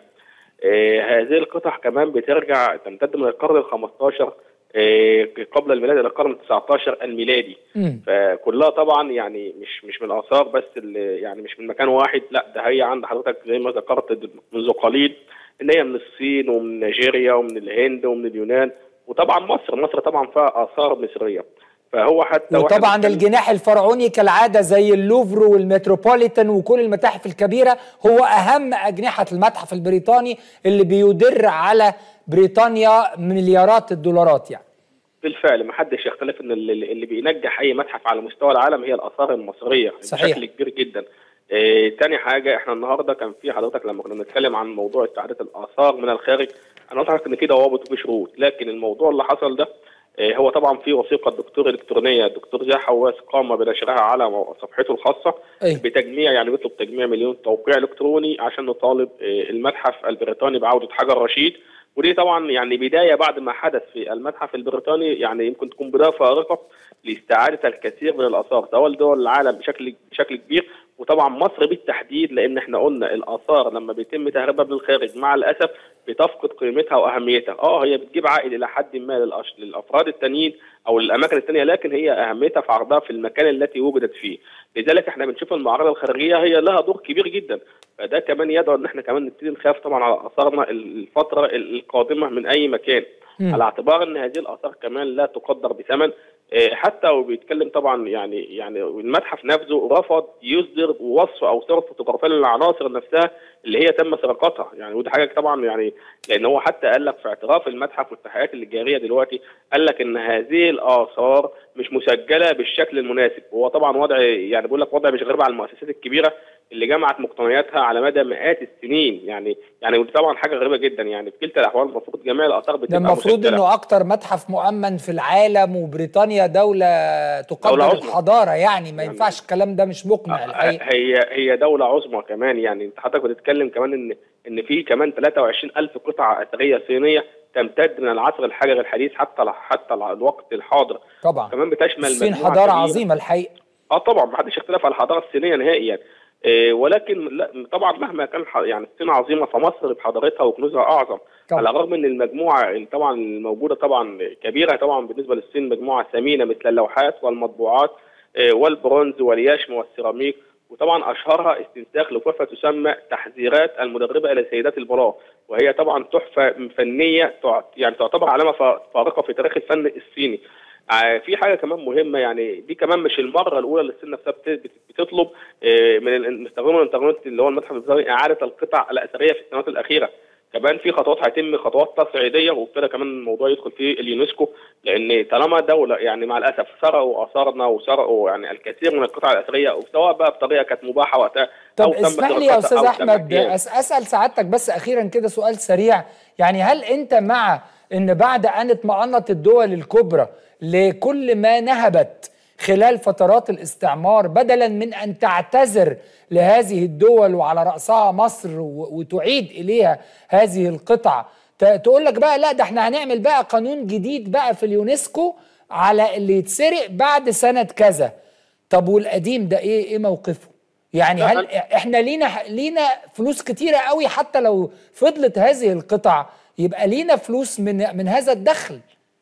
آه، هذه القطع كمان بترجع تمتد من القرن ال 15 آه، قبل الميلاد الى القرن ال 19 الميلادي مم. فكلها طبعا يعني مش مش من الاثار بس اللي يعني مش من مكان واحد لا ده هي عند حضرتك زي ما ذكرت منذ قليل ان هي من الصين ومن نيجيريا ومن الهند ومن اليونان وطبعا مصر مصر طبعا فيها اثار مصريه فهو حتى واحنا وطبعا بنتكلم- الجناح الفرعوني كالعاده زي اللوفر والمتروبوليتان وكل المتاحف الكبيره هو اهم اجنحه المتحف البريطاني اللي بيدر على بريطانيا مليارات الدولارات يعني بالفعل ما حدش يختلف ان اللي, اللي بينجح اي متحف على مستوى العالم هي الاثار المصريه صحيح. بشكل كبير جدا آه، تاني حاجه احنا النهارده كان في حضرتك لما كنا بنتكلم عن موضوع استعاده الاثار من الخارج انا قلت لحضرتك ان في ضوابط وفي شروط لكن الموضوع اللي حصل ده آه، هو طبعا في وثيقه دكتور الكترونيه الدكتور زي حواس قام بنشرها على مو- صفحته الخاصه أي. بتجميع يعني بيطلب تجميع مليون توقيع الكتروني عشان نطالب آه، المتحف البريطاني بعوده حجر رشيد ودي طبعا يعني بدايه بعد ما حدث في المتحف البريطاني يعني يمكن تكون بدايه فارقه لاستعاده الكثير من الاثار سواء لدول العالم بشكل بشكل كبير وطبعا مصر بالتحديد لان احنا قلنا الاثار لما بيتم تهريبها من الخارج مع الاسف بتفقد قيمتها واهميتها اه هي بتجيب عائد الى حد ما للأش... للافراد التانيين او للاماكن التانيه لكن هي اهميتها في عرضها في المكان التي وجدت فيه لذلك احنا بنشوف المعارض الخارجيه هي لها دور كبير جدا فده كمان يدعو ان احنا كمان نبتدي نخاف طبعا على اثارنا الفتره القادمه من اي مكان مم. على اعتبار ان هذه الاثار كمان لا تقدر بثمن آه، حتى وبيتكلم طبعا يعني يعني المتحف نفسه رفض يصدر وصف او صوره فوتوغرافيه للعناصر نفسها اللي هي تم سرقتها يعني ودي حاجه طبعا يعني لان هو حتى قال لك في اعتراف المتحف والتحقيقات اللي جاريه دلوقتي قال لك ان هذه الاثار مش مسجله بالشكل المناسب وهو طبعا وضع يعني بيقول لك وضع مش غريب على المؤسسات الكبيره اللي جمعت مقتنياتها على مدى مئات السنين يعني يعني ودي طبعا حاجه غريبه جدا يعني في كلتا الاحوال المفروض جميع الاثار ده بتبقى المفروض مسجلة. انه اكتر متحف مؤمن في العالم وبريطانيا دوله تقدر دولة عظمى. الحضاره يعني ما يعني- ينفعش الكلام ده مش مقنع الحقيقه هي هي دوله عظمى كمان يعني انت حضرتك بتتكلم كمان ان ان في كمان 23000 قطعه اثريه صينيه تمتد من العصر الحجري الحديث حتى ل- حتى ل- الوقت الحاضر طبعا كمان بتشمل الصين مجموعة حضاره كبيرة. عظيمه الحقيقه اه طبعا ما حدش اختلف على الحضاره الصينيه نهائيا إيه ولكن لا طبعا مهما كان ح- يعني الصين عظيمه فمصر بحضارتها وكنوزها اعظم طبعا. على الرغم ان المجموعه اللي طبعا الموجوده طبعا كبيره طبعا بالنسبه للصين مجموعه ثمينه مثل اللوحات والمطبوعات إيه والبرونز واليشم والسيراميك وطبعا اشهرها استنساخ لفافه تسمى تحذيرات المدربه الى سيدات البلاط وهي طبعا تحفه فنيه تع- يعني تعتبر علامه فا- فارقه في تاريخ الفن الصيني آه، في حاجه كمان مهمه يعني دي كمان مش المره الاولى اللي الصين نفسها بت- بت- بتطلب آه، من المستخدمين الانترنت اللي هو المتحف البريطاني اعاده القطع الاثريه في السنوات الاخيره كمان في خطوات هيتم خطوات تصعيديه وابتدى كمان الموضوع يدخل في اليونسكو لان طالما دوله يعني مع الاسف سرقوا اثارنا وسرقوا يعني الكثير من القطع الاثريه وسواء بقى بطريقه كانت مباحه وقتها طب او تم اسمح لي يا سرقتها استاذ أو تم احمد احتياجها. أس اسال سعادتك بس اخيرا كده سؤال سريع يعني هل انت مع ان بعد ان اطمأنت الدول الكبرى لكل ما نهبت خلال فترات الاستعمار بدلا من ان تعتذر لهذه الدول وعلى راسها مصر و- وتعيد اليها هذه القطع ت- تقول لك بقى لا ده احنا هنعمل بقى قانون جديد بقى في اليونسكو على اللي يتسرق بعد سنه كذا طب والقديم ده ايه ايه موقفه يعني لا، هل احنا لينا لينا فلوس كتيره قوي حتى لو فضلت هذه القطع يبقى لينا فلوس من من هذا الدخل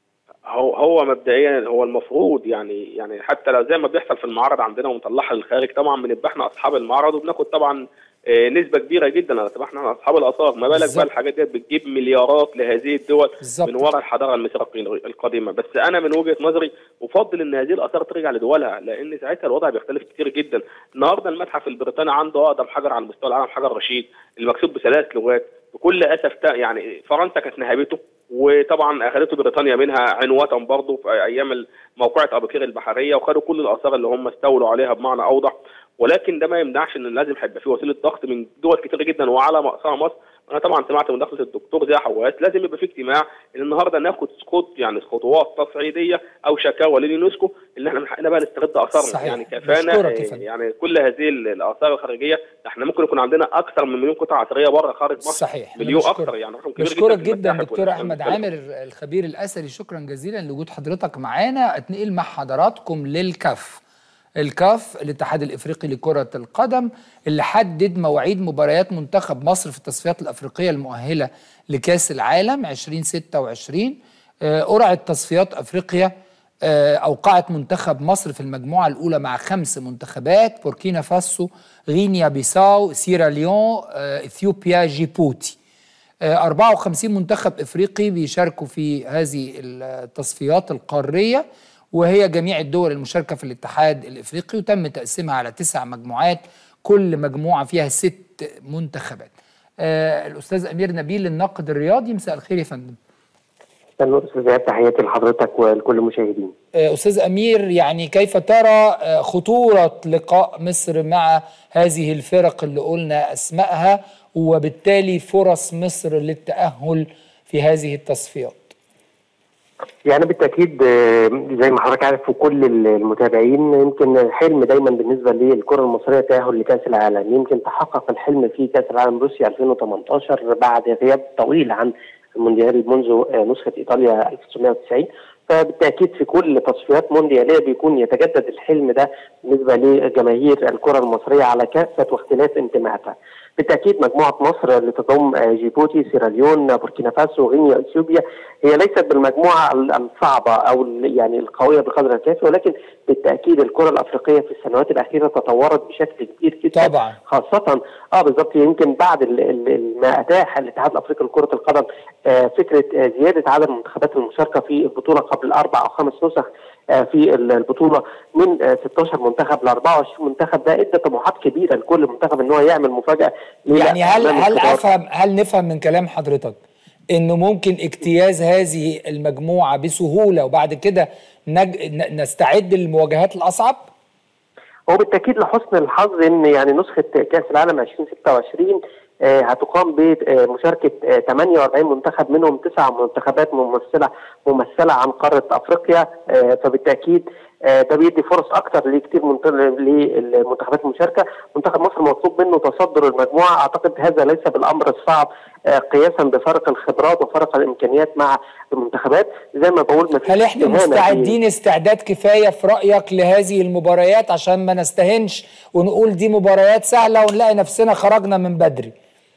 هو هو مبدئيا هو المفروض يعني يعني حتى لو زي ما بيحصل في المعرض عندنا ونطلعها للخارج طبعا بنبقى احنا اصحاب المعرض وبناخد طبعا آه، نسبه كبيره جدا على احنا اصحاب الاثار ما بالك بالظبط. بقى الحاجات دي بتجيب مليارات لهذه الدول بالظبط. من وراء الحضاره المصريه القديمه بس انا من وجهه نظري افضل ان هذه الاثار ترجع لدولها لان ساعتها الوضع بيختلف كتير جدا النهارده المتحف البريطاني عنده اقدم حجر على مستوى العالم حجر رشيد المكتوب بثلاث لغات بكل اسف تا- يعني فرنسا كانت نهبته وطبعا اخذته بريطانيا منها عنوة برضه في ايام موقعة ابوكير البحريه وخدوا كل الاثار اللي هم استولوا عليها بمعنى اوضح ولكن ده ما يمنعش ان لازم هيبقى في وسيله ضغط من دول كتير جدا وعلى مأساة مصر انا طبعا سمعت من دخلة الدكتور زي حواس لازم يبقى في اجتماع ان النهارده ناخد سقوط يعني خطوات تصعيديه او شكاوى لليونسكو ان احنا من حقنا بقى نسترد اثارنا صحيح. يعني كفانا بشكرك يا آه، فندم. يعني كل هذه ال- الاثار الخارجيه احنا ممكن يكون عندنا اكثر من مليون قطعه اثريه بره خارج مصر صحيح أنا مليون بشكرك. اكثر يعني رقم كبير بشكرك في جدا المتاحف دكتور والأماكن احمد المختلفة. عامر الخبير الاثري شكرا جزيلا لوجود حضرتك معانا اتنقل مع حضراتكم للكف الكاف الاتحاد الافريقي لكره القدم اللي حدد مواعيد مباريات منتخب مصر في التصفيات الافريقيه المؤهله لكاس العالم 2026 آه، قرعه تصفيات افريقيا آه، اوقعت منتخب مصر في المجموعه الاولى مع خمس منتخبات بوركينا فاسو غينيا بيساو سيراليون آه، اثيوبيا جيبوتي آه، 54 منتخب افريقي بيشاركوا في هذه التصفيات القاريه وهي جميع الدول المشاركه في الاتحاد الافريقي وتم تقسيمها على تسع مجموعات كل مجموعه فيها ست منتخبات. آه، الاستاذ امير نبيل الناقد الرياضي مساء الخير يا فندم. النور استاذ زياد تحياتي لحضرتك ولكل المشاهدين آه، استاذ امير يعني كيف ترى آه، خطوره لقاء مصر مع هذه الفرق اللي قلنا اسمائها وبالتالي فرص مصر للتاهل في هذه التصفيات يعني بالتاكيد آه، زي ما حضرتك عارف وكل المتابعين يمكن الحلم دايما بالنسبه للكره المصريه تاهل لكاس العالم يمكن تحقق الحلم في كاس العالم روسيا 2018 بعد غياب طويل عن المونديال منذ آه، نسخه ايطاليا 1990 فبالتاكيد في كل تصفيات موندياليه بيكون يتجدد الحلم ده بالنسبه لجماهير الكره المصريه على كافه واختلاف انتماءاتها. بالتاكيد مجموعه مصر اللي تضم آه، جيبوتي سيراليون بوركينا فاسو غينيا اثيوبيا هي ليست بالمجموعه ال- الصعبه او ال- يعني القويه بقدر الكافي ولكن بالتاكيد الكره الافريقيه في السنوات الاخيره تطورت بشكل كبير جدا طبعا. خاصه اه بالظبط يمكن بعد ال- ال- ما اتاح الاتحاد الافريقي لكره القدم آه فكره آه زياده عدد المنتخبات المشاركه في البطوله قبل اربع او خمس نسخ آه في ال- البطوله من آه 16 منتخب ل 24 منتخب ده ادى طموحات كبيره لكل منتخب ان هو يعمل مفاجاه ليه يعني لا؟ هل أمام هل الكبار. افهم هل نفهم من كلام حضرتك انه ممكن اجتياز هذه المجموعه بسهوله وبعد كده نج... ن- نستعد للمواجهات الاصعب؟ هو بالتاكيد لحسن الحظ ان يعني نسخه كاس العالم 2026 آه، هتقام بمشاركه آه، 48 منتخب منهم تسع منتخبات ممثله ممثله عن قاره افريقيا آه، فبالتاكيد آه، ده بيدي فرص اكتر لكتير من للمنتخبات المشاركه منتخب مصر مطلوب منه تصدر المجموعه اعتقد هذا ليس بالامر الصعب آه، قياسا بفرق الخبرات وفرق الامكانيات مع المنتخبات زي ما بقول ما فيش هل احنا استهانة في- مستعدين استعداد كفايه في رايك لهذه المباريات عشان ما نستهنش ونقول دي مباريات سهله ونلاقي نفسنا خرجنا من بدري؟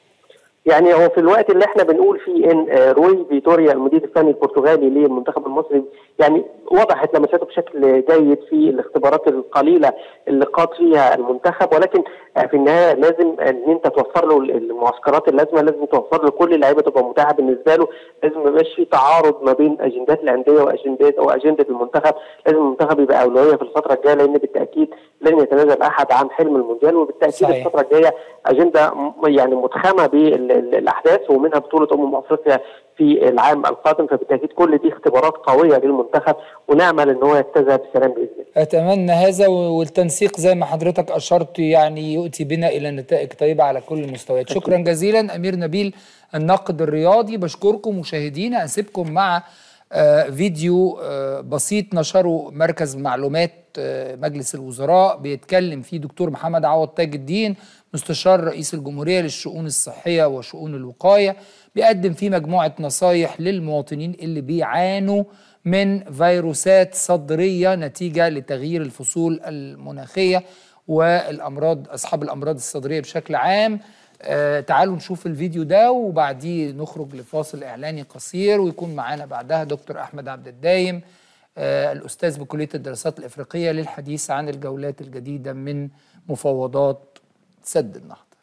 يعني هو في الوقت اللي احنا بنقول فيه ان آه، روي فيتوريا المدير الفني البرتغالي للمنتخب المصري يعني وضحت لمساته بشكل جيد في الاختبارات القليله اللي قاد فيها المنتخب ولكن آه، في النهايه لازم ان انت توفر له المعسكرات اللازمه لازم توفر له كل اللعيبه تبقى متاحه بالنسبه له لازم ما يبقاش في تعارض ما بين اجندات الانديه واجندات او اجنده المنتخب لازم المنتخب يبقى اولويه في الفتره الجايه لان بالتاكيد لن يتنازل احد عن حلم المونديال وبالتاكيد صحيح. الفتره الجايه اجنده م- يعني متخمه بالاحداث ومنها بطوله امم افريقيا في العام القادم فبالتاكيد كل دي اختبارات قويه للمنتخب ونامل ان هو يجتازها بسلام باذن الله. اتمنى هذا والتنسيق زي ما حضرتك اشرت يعني يؤتي بنا الى نتائج طيبه على كل المستويات شكرا جزيلا امير نبيل الناقد الرياضي بشكركم مشاهدينا اسيبكم مع آه، فيديو آه، بسيط نشره مركز معلومات آه، مجلس الوزراء بيتكلم فيه دكتور محمد عوض تاج الدين مستشار رئيس الجمهورية للشؤون الصحية وشؤون الوقاية بيقدم فيه مجموعة نصايح للمواطنين اللي بيعانوا من فيروسات صدرية نتيجة لتغيير الفصول المناخية والأمراض أصحاب الأمراض الصدرية بشكل عام آه تعالوا نشوف الفيديو ده وبعديه نخرج لفاصل إعلاني قصير ويكون معانا بعدها دكتور أحمد عبد الدايم آه الأستاذ بكلية الدراسات الإفريقية للحديث عن الجولات الجديدة من مفاوضات سد النهضة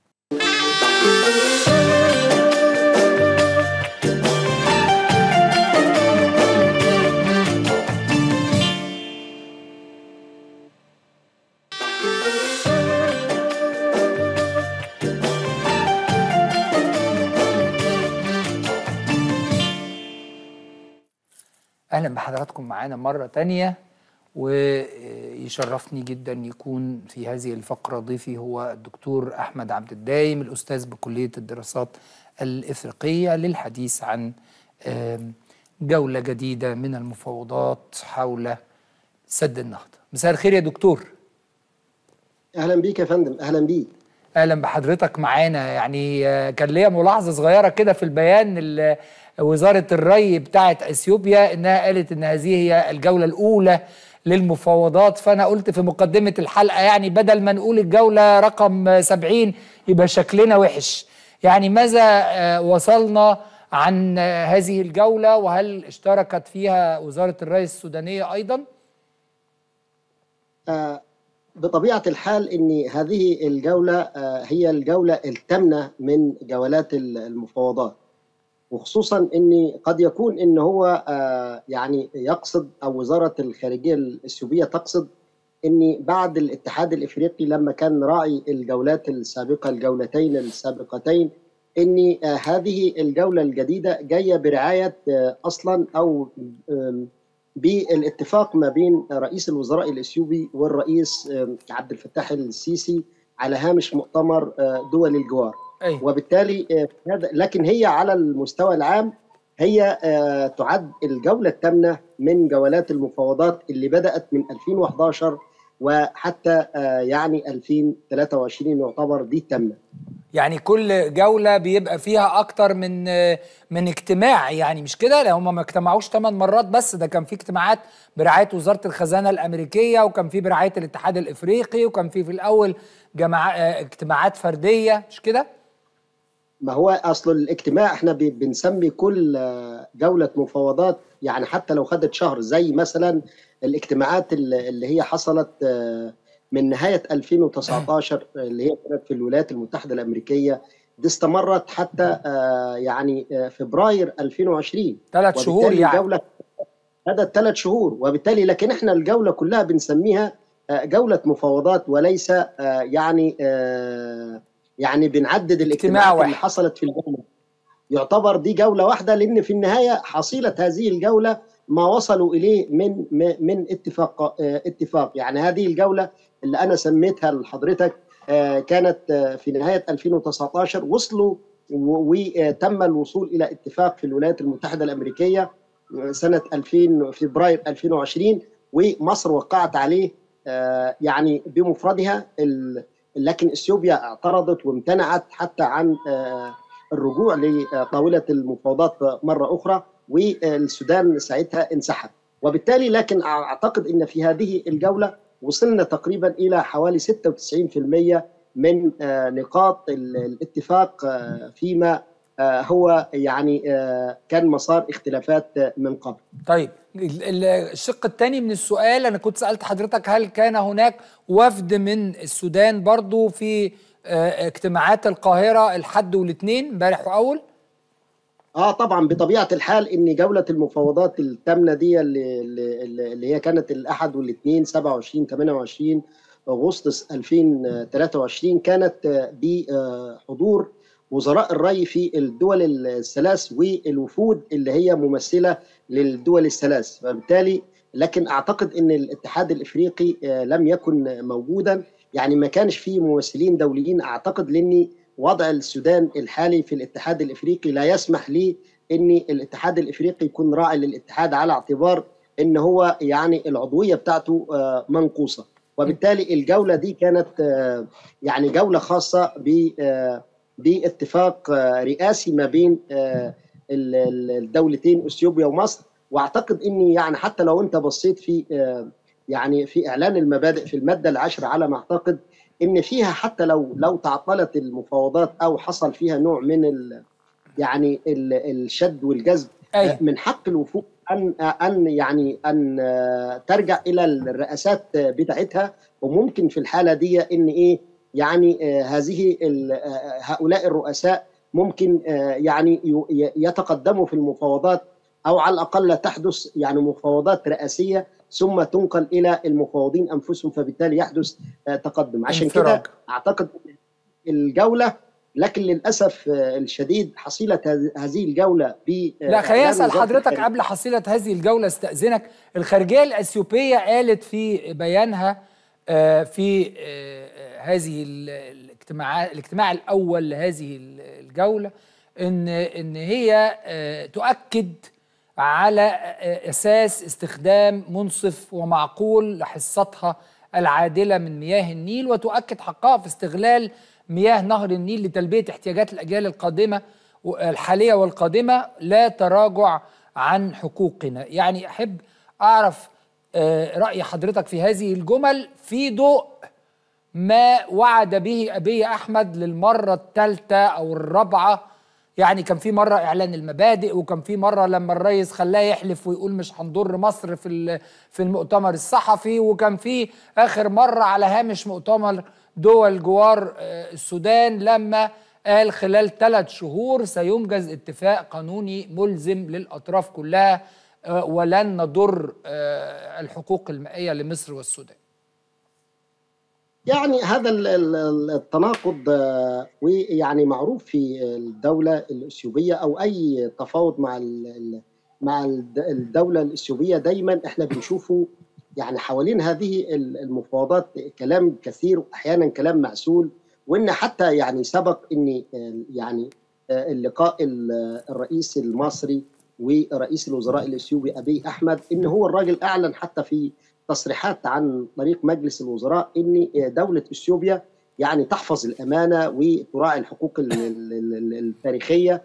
اهلا بحضراتكم معانا مره تانية ويشرفني جدا يكون في هذه الفقره ضيفي هو الدكتور احمد عبد الدايم الاستاذ بكليه الدراسات الافريقيه للحديث عن آم، جوله جديده من المفاوضات حول سد النهضه مساء الخير يا دكتور اهلا بيك يا فندم اهلا بيك اهلا بحضرتك معانا يعني آه، كان ليا ملاحظه صغيره كده في البيان ال- وزاره الري بتاعه اثيوبيا انها قالت ان هذه هي الجوله الاولى للمفاوضات فانا قلت في مقدمه الحلقه يعني بدل ما نقول الجوله رقم 70 يبقى شكلنا وحش يعني ماذا آه، وصلنا عن آه، هذه الجوله وهل اشتركت فيها وزاره الري السودانيه ايضا آه، بطبيعة الحال أن هذه الجولة آه، هي الجولة الثامنة من جولات ال- المفاوضات وخصوصا أن قد يكون أن هو آه، يعني يقصد أو وزارة الخارجية الإثيوبية تقصد أن بعد الاتحاد الإفريقي لما كان راعي الجولات السابقة الجولتين السابقتين أن آه، هذه الجولة الجديدة جاية برعاية آه، أصلا أو آم، بالاتفاق ما بين رئيس الوزراء الاثيوبي والرئيس آم، عبد الفتاح السيسي على هامش مؤتمر آه، دول الجوار ايوه وبالتالي آه، هذا لكن هي على المستوى العام هي آه، تعد الجولة الثامنة من جولات المفاوضات اللي بدأت من 2011 وحتى آه، يعني 2023 يعتبر دي الثامنة يعني كل جولة بيبقى فيها أكتر من من اجتماع يعني مش كده؟ لا هم ما اجتمعوش ثمان مرات بس ده كان في اجتماعات برعاية وزارة الخزانة الأمريكية وكان في برعاية الاتحاد الإفريقي وكان في في الأول جماع اه، اجتماعات فردية مش كده؟ ما هو اصل الاجتماع احنا بي- بنسمي كل آه، جوله مفاوضات يعني حتى لو خدت شهر زي مثلا الاجتماعات اللي اللي هي حصلت آه، من نهايه 2019 اللي هي كانت في الولايات المتحده الامريكيه دي استمرت حتى آه، يعني آه، فبراير 2020 ثلاث شهور وبالتالي يعني الجوله خدت ثلاث شهور وبالتالي لكن احنا الجوله كلها بنسميها آه، جوله مفاوضات وليس آه، يعني آه، يعني بنعدد اجتماع الاجتماعات اللي واحد حصلت في الجوله يعتبر دي جوله واحده لان في النهايه حصيله هذه الجوله ما وصلوا اليه من م- من اتفاق آه، اتفاق يعني هذه الجوله اللي انا سميتها لحضرتك آه، كانت آه، في نهايه 2019 وصلوا و- وتم الوصول الى اتفاق في الولايات المتحده الامريكيه آه، سنه 2000 فبراير 2020 ومصر وقعت عليه آه، يعني بمفردها ال- لكن اثيوبيا اعترضت وامتنعت حتى عن آه، الرجوع لطاوله المفاوضات مره اخرى والسودان ساعتها انسحب وبالتالي لكن اعتقد ان في هذه الجوله وصلنا تقريبا الى حوالي 96% من آه، نقاط ال- الاتفاق آه، فيما آه، هو يعني آه، كان مسار اختلافات آه، من قبل طيب ال- ال- الشق الثاني من السؤال أنا كنت سألت حضرتك هل كان هناك وفد من السودان برضو في اه، اجتماعات القاهرة الحد والاثنين امبارح وأول؟ اه طبعا بطبيعه الحال ان جوله المفاوضات الثامنه دي اللي, اللي اللي هي كانت الاحد والاثنين 27 28 اغسطس 2023 كانت آه، بحضور وزراء الري في الدول الثلاث والوفود اللي هي ممثله للدول الثلاث فبالتالي لكن اعتقد ان الاتحاد الافريقي آه، لم يكن موجودا يعني ما كانش فيه ممثلين دوليين اعتقد لاني وضع السودان الحالي في الاتحاد الافريقي لا يسمح لي ان الاتحاد الافريقي يكون راعي للاتحاد على اعتبار ان هو يعني العضويه بتاعته آه، منقوصه وبالتالي الجوله دي كانت آه، يعني جوله خاصه ب آه، باتفاق آه، رئاسي ما بين آه، ال- ال- الدولتين اثيوبيا ومصر واعتقد اني يعني حتى لو انت بصيت في آه، يعني في اعلان المبادئ في الماده العاشره على ما اعتقد ان فيها حتى لو لو تعطلت المفاوضات او حصل فيها نوع من ال يعني ال الشد والجذب أي. من حق الوفود ان ان يعني ان آه، ترجع الى الرئاسات بتاعتها وممكن في الحاله دي ان ايه يعني آه، هذه ال- آه، هؤلاء الرؤساء ممكن آه، يعني ي- يتقدموا في المفاوضات او على الاقل لا تحدث يعني مفاوضات رئاسيه ثم تنقل الى المفاوضين انفسهم فبالتالي يحدث آه، تقدم عشان انفراج. كده اعتقد الجوله لكن للاسف آه، الشديد حصيله هذ- هذه الجوله ب لا خليني إعلان اسال وزارة حضرتك الخارجية. قبل حصيله هذه الجوله استاذنك الخارجيه الاثيوبيه قالت في بيانها آه، في آه، هذه ال- الاجتماعات الاجتماع الاول لهذه ال- الجوله ان ان هي آه، تؤكد على آه، اساس استخدام منصف ومعقول لحصتها العادله من مياه النيل وتؤكد حقها في استغلال مياه نهر النيل لتلبيه احتياجات الاجيال القادمه الحاليه والقادمه لا تراجع عن حقوقنا يعني احب اعرف آه، راي حضرتك في هذه الجمل في ضوء ما وعد به ابي احمد للمره الثالثه او الرابعه يعني كان في مره اعلان المبادئ وكان في مره لما الرئيس خلاه يحلف ويقول مش هنضر مصر في ال- في المؤتمر الصحفي وكان في اخر مره على هامش مؤتمر دول جوار آه، السودان لما قال خلال ثلاث شهور سينجز اتفاق قانوني ملزم للاطراف كلها آه، ولن نضر آه، الحقوق المائيه لمصر والسودان يعني هذا ال- ال- التناقض آه، ويعني معروف في الدولة الإثيوبية أو أي تفاوض مع ال- ال- مع الد- الدولة الإثيوبية دايما احنا بنشوفه يعني حوالين هذه ال- المفاوضات كلام كثير وأحيانا كلام معسول وإن حتى يعني سبق إن آه، يعني آه، اللقاء ال- الرئيس المصري ورئيس الوزراء الإثيوبي أبي أحمد إن هو الراجل أعلن حتى في تصريحات عن طريق مجلس الوزراء ان دوله اثيوبيا يعني تحفظ الامانه وتراعي الحقوق ال- ال- ال- التاريخيه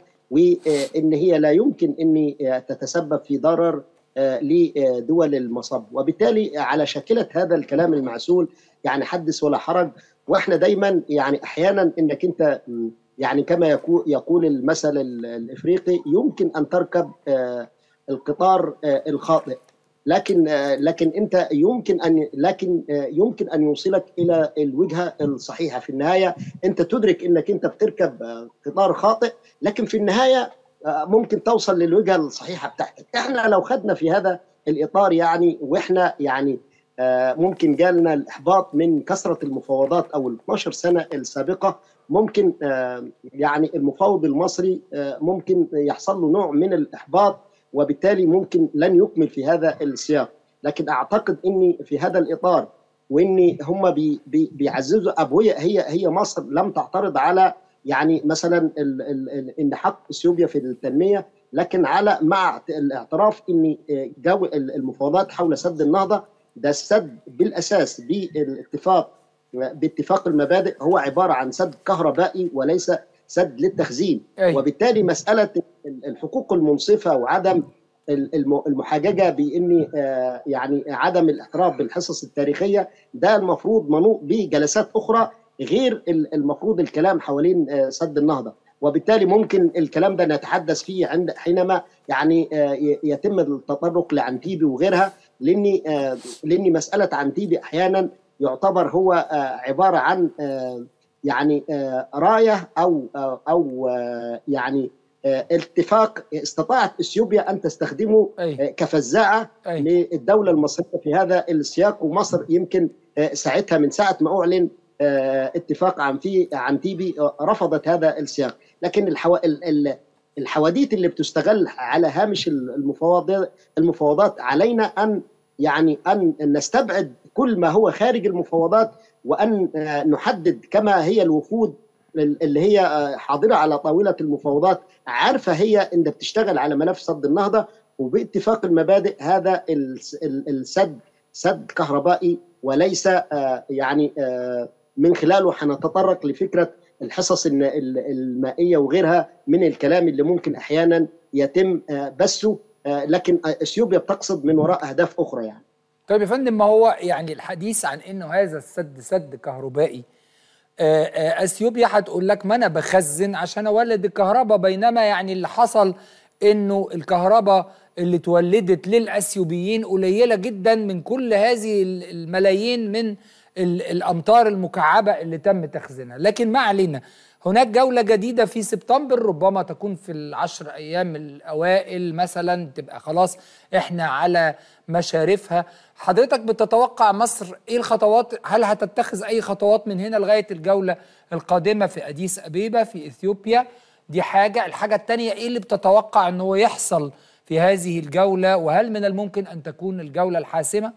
وان هي لا يمكن ان تتسبب في ضرر آه، لدول المصب وبالتالي على شاكله هذا الكلام المعسول يعني حدث ولا حرج واحنا دايما يعني احيانا انك انت م، يعني كما يكو- يقول المثل ال- الافريقي يمكن ان تركب آه، القطار آه، الخاطئ لكن آه، لكن انت يمكن ان لكن آه، يمكن ان يوصلك الى الوجهه الصحيحه في النهايه انت تدرك انك انت بتركب آه، قطار خاطئ لكن في النهايه آه، ممكن توصل للوجهه الصحيحه بتاعتك احنا لو خدنا في هذا الاطار يعني واحنا يعني آه، ممكن جالنا الاحباط من كثره المفاوضات او ال 12 سنه السابقه ممكن آه، يعني المفاوض المصري آه، ممكن يحصل له نوع من الاحباط وبالتالي ممكن لن يكمل في هذا السياق لكن اعتقد اني في هذا الاطار وان هم بي بي بيعززوا ابويه هي هي مصر لم تعترض على يعني مثلا ال ال ال ان حق اثيوبيا في التنميه لكن على مع الاعتراف ان جو المفاوضات حول سد النهضه ده السد بالاساس بالاتفاق باتفاق المبادئ هو عباره عن سد كهربائي وليس سد للتخزين أي. وبالتالي مساله الحقوق المنصفه وعدم الم- المحاججه بان آه، يعني عدم الاعتراف بالحصص التاريخيه ده المفروض منوط بجلسات اخرى غير ال- المفروض الكلام حوالين آه، سد النهضه وبالتالي ممكن الكلام ده نتحدث فيه عند حينما يعني آه، ي- يتم التطرق لعنتيبي وغيرها لان آه، لان مساله عنتيبي احيانا يعتبر هو آه، عباره عن آه، يعني آه، رايه او آه، او آه، يعني آه، اتفاق استطاعت اثيوبيا ان تستخدمه أي. آه، كفزاعه أي. للدوله المصريه في هذا السياق ومصر يمكن آه، ساعتها من ساعه ما اعلن آه، اتفاق عن في عن تيبي آه، رفضت هذا السياق لكن الحو... ال- ال- الحواديت اللي بتستغل على هامش المفاوضات المفاوضات علينا ان يعني ان نستبعد كل ما هو خارج المفاوضات وان آه، نحدد كما هي الوفود اللي هي آه، حاضره على طاوله المفاوضات عارفه هي ان بتشتغل على ملف سد النهضه وباتفاق المبادئ هذا الس- ال- السد سد كهربائي وليس آه، يعني آه، من خلاله حنتطرق لفكره الحصص الن- ال- المائيه وغيرها من الكلام اللي ممكن احيانا يتم آه، بثه آه، لكن اثيوبيا بتقصد من وراء اهداف اخرى يعني طيب يا فندم ما هو يعني الحديث عن انه هذا السد سد كهربائي آه، آه، اثيوبيا هتقول لك ما انا بخزن عشان اولد الكهرباء بينما يعني اللي حصل انه الكهرباء اللي اتولدت للاثيوبيين قليله جدا من كل هذه ال- الملايين من ال- الامطار المكعبه اللي تم تخزينها لكن ما علينا هناك جولة جديدة في سبتمبر ربما تكون في العشر أيام الأوائل مثلا تبقى خلاص إحنا على مشارفها حضرتك بتتوقع مصر إيه الخطوات هل هتتخذ أي خطوات من هنا لغاية الجولة القادمة في أديس أبيبة في إثيوبيا دي حاجة الحاجة التانية إيه اللي بتتوقع أنه يحصل في هذه الجولة وهل من الممكن أن تكون الجولة الحاسمة؟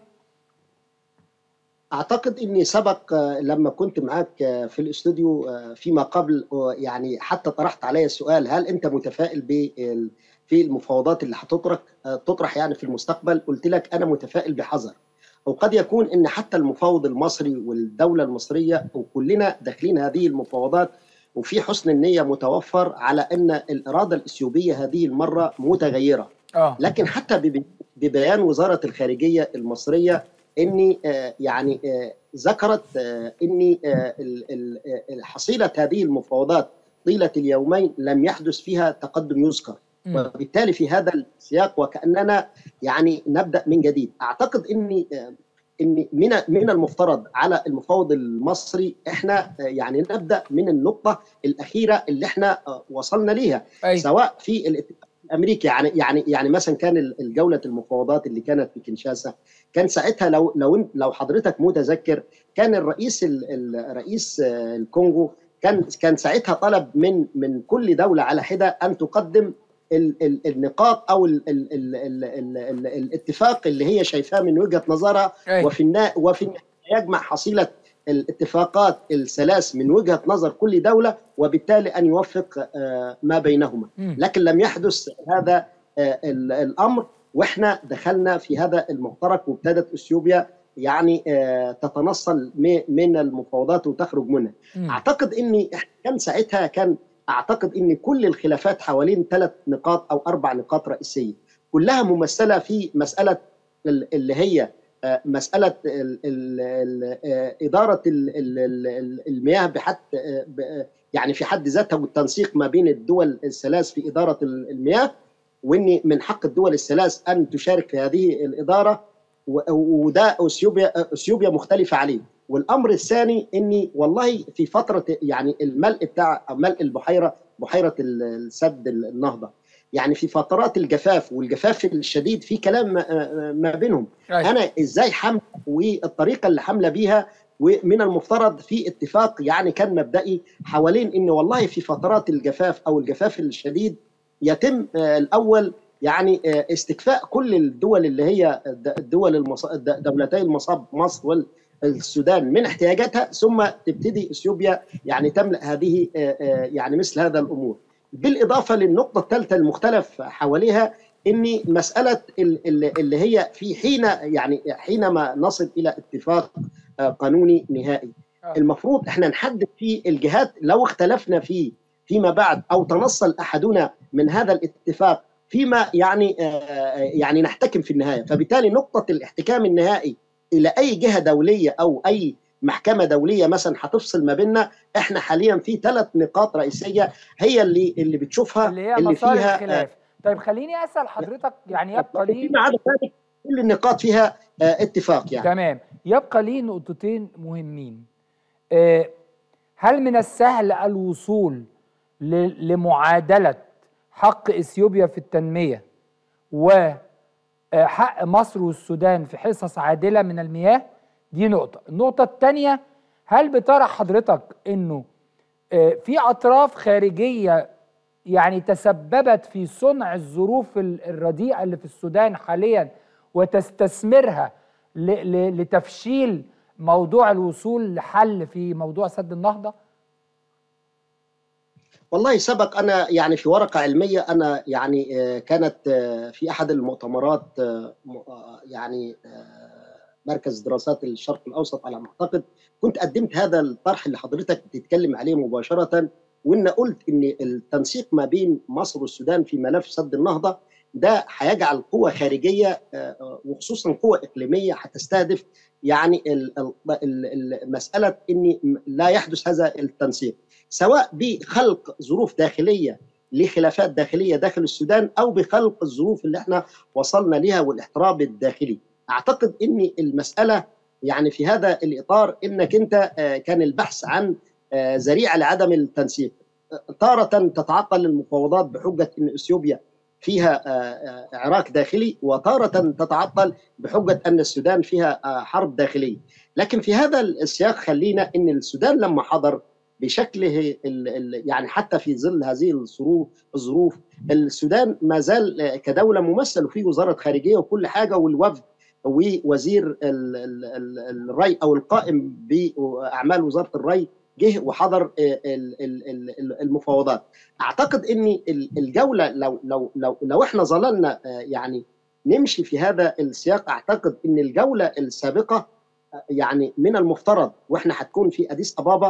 اعتقد اني سبق آه، لما كنت معاك آه، في الاستوديو آه، فيما قبل آه، يعني حتى طرحت علي السؤال هل انت متفائل بال- في المفاوضات اللي هتطرح آه، تطرح يعني في المستقبل قلت لك انا متفائل بحذر وقد يكون ان حتى المفاوض المصري والدوله المصريه وكلنا داخلين هذه المفاوضات وفي حسن النيه متوفر على ان الاراده الاثيوبيه هذه المره متغيره آه لكن حتى بب- ببيان وزاره الخارجيه المصريه اني آه، يعني آه، ذكرت آه، اني آه، ال- ال- آه، حصيله هذه المفاوضات طيله اليومين لم يحدث فيها تقدم يذكر مم. وبالتالي في هذا السياق وكاننا يعني نبدا من جديد اعتقد اني آه، ان من من المفترض على المفاوض المصري احنا آه، يعني نبدا من النقطه الاخيره اللي احنا آه، وصلنا ليها أي. سواء في الاتفاق الامريكي يعني يعني يعني مثلا كان ال- الجوله المفاوضات اللي كانت في كنشاسا كان ساعتها لو لو إنت- لو حضرتك متذكر كان الرئيس ال- الرئيس آه، الكونغو كان كان ساعتها طلب من من كل دوله على حده ان تقدم ال ال النقاط او ال ال ال ال ال ال الاتفاق اللي هي شايفاه من وجهه نظرها أي. وفي النا وفي النهاية يجمع حصيله الاتفاقات الثلاث من وجهه نظر كل دوله وبالتالي ان يوفق آه، ما بينهما مم. لكن لم يحدث هذا آه، ال- الامر واحنا دخلنا في هذا المعترك وابتدت اثيوبيا يعني آه، تتنصل م- من المفاوضات وتخرج منها مم. اعتقد اني إحنا كان ساعتها كان اعتقد ان كل الخلافات حوالين ثلاث نقاط او اربع نقاط رئيسيه كلها ممثله في مساله ال- اللي هي آه، مساله ال- ال- ال- آه، اداره ال- ال- ال- المياه بحد آه، ب- آه، يعني في حد ذاتها والتنسيق ما بين الدول الثلاث في اداره ال- المياه وان من حق الدول الثلاث ان تشارك في هذه الاداره و- وده اثيوبيا اثيوبيا مختلفه عليه والامر الثاني اني والله في فتره يعني الملء بتاع أو ملء البحيره بحيره ال- السد النهضه يعني في فترات الجفاف والجفاف الشديد في كلام ما- ما بينهم أي. انا ازاي حمل والطريقه اللي حامله بيها ومن المفترض في اتفاق يعني كان مبدئي حوالين ان والله في فترات الجفاف او الجفاف الشديد يتم آه، الاول يعني آه، استكفاء كل الدول اللي هي الد- الدول المص... الد- دولتي المصاب مصر والسودان من احتياجاتها ثم تبتدي اثيوبيا يعني تملا هذه آه، آه، يعني مثل هذا الامور بالاضافه للنقطه الثالثه المختلف حواليها ان مساله ال- ال- اللي هي في حين يعني حينما نصل الى اتفاق آه، قانوني نهائي آه. المفروض احنا نحدد في الجهات لو اختلفنا فيه فيما بعد او تنصل احدنا من هذا الاتفاق فيما يعني آه، يعني نحتكم في النهايه فبالتالي نقطه الاحتكام النهائي الى اي جهه دوليه او اي محكمه دوليه مثلا هتفصل ما بيننا احنا حاليا في ثلاث نقاط رئيسيه هي اللي اللي بتشوفها اللي هي اللي مسار فيها الخلاف طيب خليني اسال حضرتك يعني يبقى لي فيما عدا ذلك كل النقاط فيها آه، اتفاق يعني تمام يبقى لي نقطتين مهمين آه، هل من السهل الوصول ل- لمعادلة حق إثيوبيا في التنمية وحق مصر والسودان في حصص عادلة من المياه دي نقطة النقطة الثانية هل بترى حضرتك أنه آه، في أطراف خارجية يعني تسببت في صنع الظروف ال- الرديئة اللي في السودان حاليا وتستثمرها ل- ل- لتفشيل موضوع الوصول لحل في موضوع سد النهضة والله سبق انا يعني في ورقه علميه انا يعني آه، كانت آه، في احد المؤتمرات آه، م- آه، يعني آه، مركز دراسات الشرق الاوسط على ما اعتقد كنت قدمت هذا الطرح اللي حضرتك بتتكلم عليه مباشره وان قلت ان التنسيق ما بين مصر والسودان في ملف سد النهضه ده هيجعل قوة خارجية آه، آه، وخصوصا قوة إقليمية هتستهدف يعني ال- ال- ال- المسألة أن لا يحدث هذا التنسيق سواء بخلق ظروف داخليه لخلافات داخليه داخل السودان او بخلق الظروف اللي احنا وصلنا لها والاحتراب الداخلي. اعتقد ان المساله يعني في هذا الاطار انك انت آه، كان البحث عن آه، ذريعه لعدم التنسيق. آه، تاره تتعطل المفاوضات بحجه ان اثيوبيا فيها آه، آه، عراك داخلي وتاره تتعطل بحجه ان السودان فيها آه، حرب داخليه. لكن في هذا السياق خلينا ان السودان لما حضر بشكله ال ال يعني حتى في ظل هذه الظروف الظروف السودان ما زال آه، كدوله ممثل وفي وزاره خارجيه وكل حاجه والوفد ووزير ال- ال- ال- الري او القائم باعمال وزاره الري جه وحضر آه، ال- ال- ال- المفاوضات اعتقد ان ال- الجوله لو لو لو لو احنا ظللنا آه، يعني نمشي في هذا السياق اعتقد ان الجوله السابقه آه، يعني من المفترض واحنا هتكون في اديس ابابا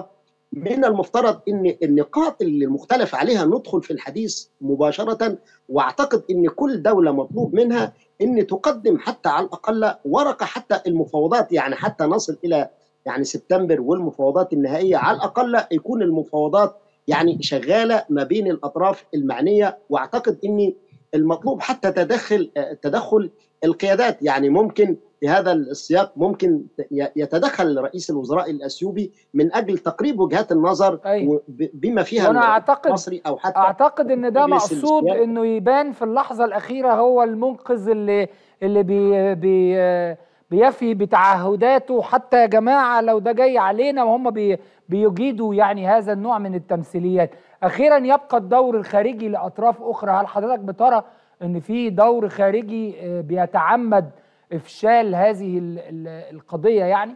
من المفترض ان النقاط اللي المختلف عليها ندخل في الحديث مباشره واعتقد ان كل دوله مطلوب منها ان تقدم حتى على الاقل ورقه حتى المفاوضات يعني حتى نصل الى يعني سبتمبر والمفاوضات النهائيه على الاقل يكون المفاوضات يعني شغاله ما بين الاطراف المعنيه واعتقد ان المطلوب حتى تدخل تدخل القيادات يعني ممكن في هذا السياق ممكن يتدخل رئيس الوزراء الاثيوبي من اجل تقريب وجهات النظر أيوة. بما فيها وانا اعتقد المصري او حتى اعتقد ان ده مجلس مقصود الوزراء. انه يبان في اللحظه الاخيره هو المنقذ اللي اللي بي بي بيفي بتعهداته حتى يا جماعه لو ده جاي علينا وهم بي بيجيدوا يعني هذا النوع من التمثيليات اخيرا يبقى الدور الخارجي لاطراف اخرى هل حضرتك بترى ان في دور خارجي آه، بيتعمد افشال هذه ال- ال- القضيه يعني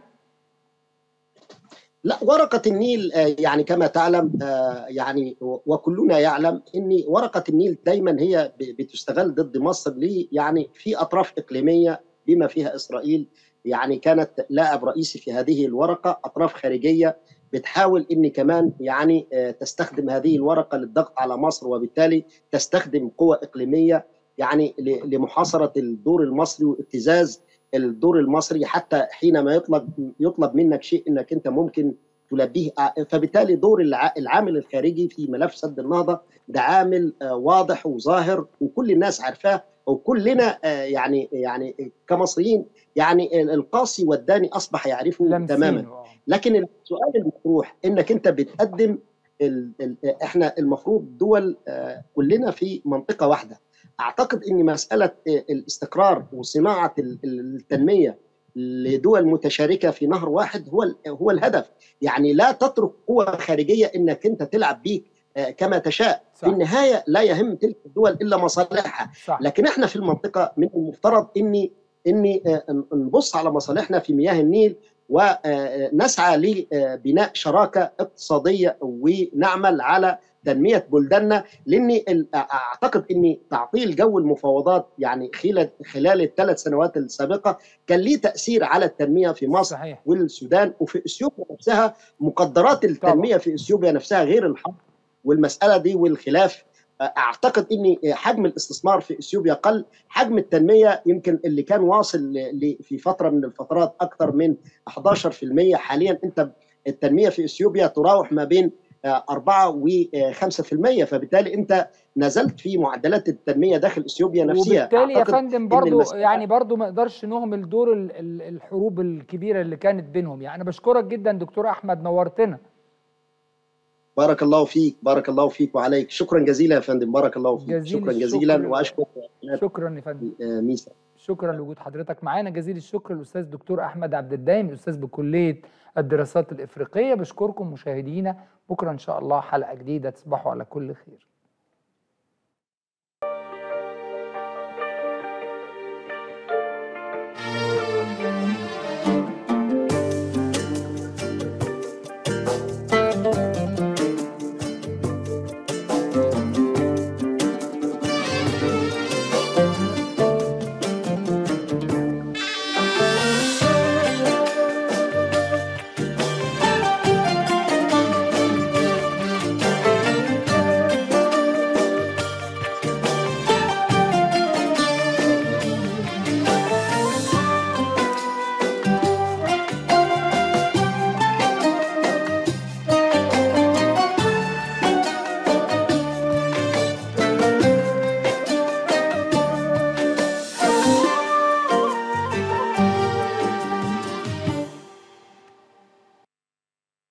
لا ورقة النيل آه، يعني كما تعلم آه، يعني و- وكلنا يعلم ان ورقة النيل دايما هي ب- بتستغل ضد مصر ليه يعني في اطراف اقليمية بما فيها اسرائيل يعني كانت لاعب رئيسي في هذه الورقة اطراف خارجية بتحاول ان كمان يعني آه، تستخدم هذه الورقة للضغط على مصر وبالتالي تستخدم قوى اقليمية يعني ل- لمحاصرة الدور المصري وابتزاز الدور المصري حتى حينما يطلب يطلب منك شيء انك انت ممكن تلبيه فبالتالي دور الع- العامل الخارجي في ملف سد النهضه ده عامل آه، واضح وظاهر وكل الناس عارفاه وكلنا آه، يعني يعني كمصريين يعني القاسي والداني اصبح يعرفه تماما لامسينه آه. لكن السؤال المطروح انك انت بتقدم ال ال احنا المفروض دول آه، كلنا في منطقه واحده اعتقد ان مساله آه، الاستقرار وصناعه ال- ال- التنميه لدول متشاركه في نهر واحد هو ال- هو الهدف يعني لا تترك قوى خارجيه انك انت تلعب بيك آه، كما تشاء صح. في النهايه لا يهم تلك الدول الا مصالحها صح لكن احنا في المنطقه من المفترض اني اني آه، نبص على مصالحنا في مياه النيل ونسعى لبناء شراكه اقتصاديه ونعمل على تنميه بلداننا لاني ال- اعتقد ان تعطيل جو المفاوضات يعني خلال خلال الثلاث سنوات السابقه كان ليه تاثير على التنميه في مصر صحيح والسودان وفي اثيوبيا نفسها مقدرات التنميه في اثيوبيا نفسها غير الحرب والمساله دي والخلاف اعتقد ان حجم الاستثمار في اثيوبيا قل حجم التنميه يمكن اللي كان واصل ل- ل- في فتره من الفترات اكثر من 11% حاليا انت التنميه في اثيوبيا تراوح ما بين آه، 4 و 5% فبالتالي انت نزلت في معدلات التنميه داخل اثيوبيا نفسها وبالتالي يا أعتقد فندم برضو المسألة- يعني برضو ما نقدرش نهمل دور ال- ال- الحروب الكبيره اللي كانت بينهم يعني انا بشكرك جدا دكتور احمد نورتنا بارك الله فيك بارك الله فيك وعليك شكرا جزيلا يا فندم بارك الله فيك جزيل شكرا الشكر. جزيلا واشكر شكرا يا فندم آه، ميسا شكرا لوجود حضرتك معانا جزيل الشكر الاستاذ دكتور احمد عبد الدايم الاستاذ بكليه الدراسات الافريقيه بشكركم مشاهدينا بكره ان شاء الله حلقه جديده تصبحوا على كل خير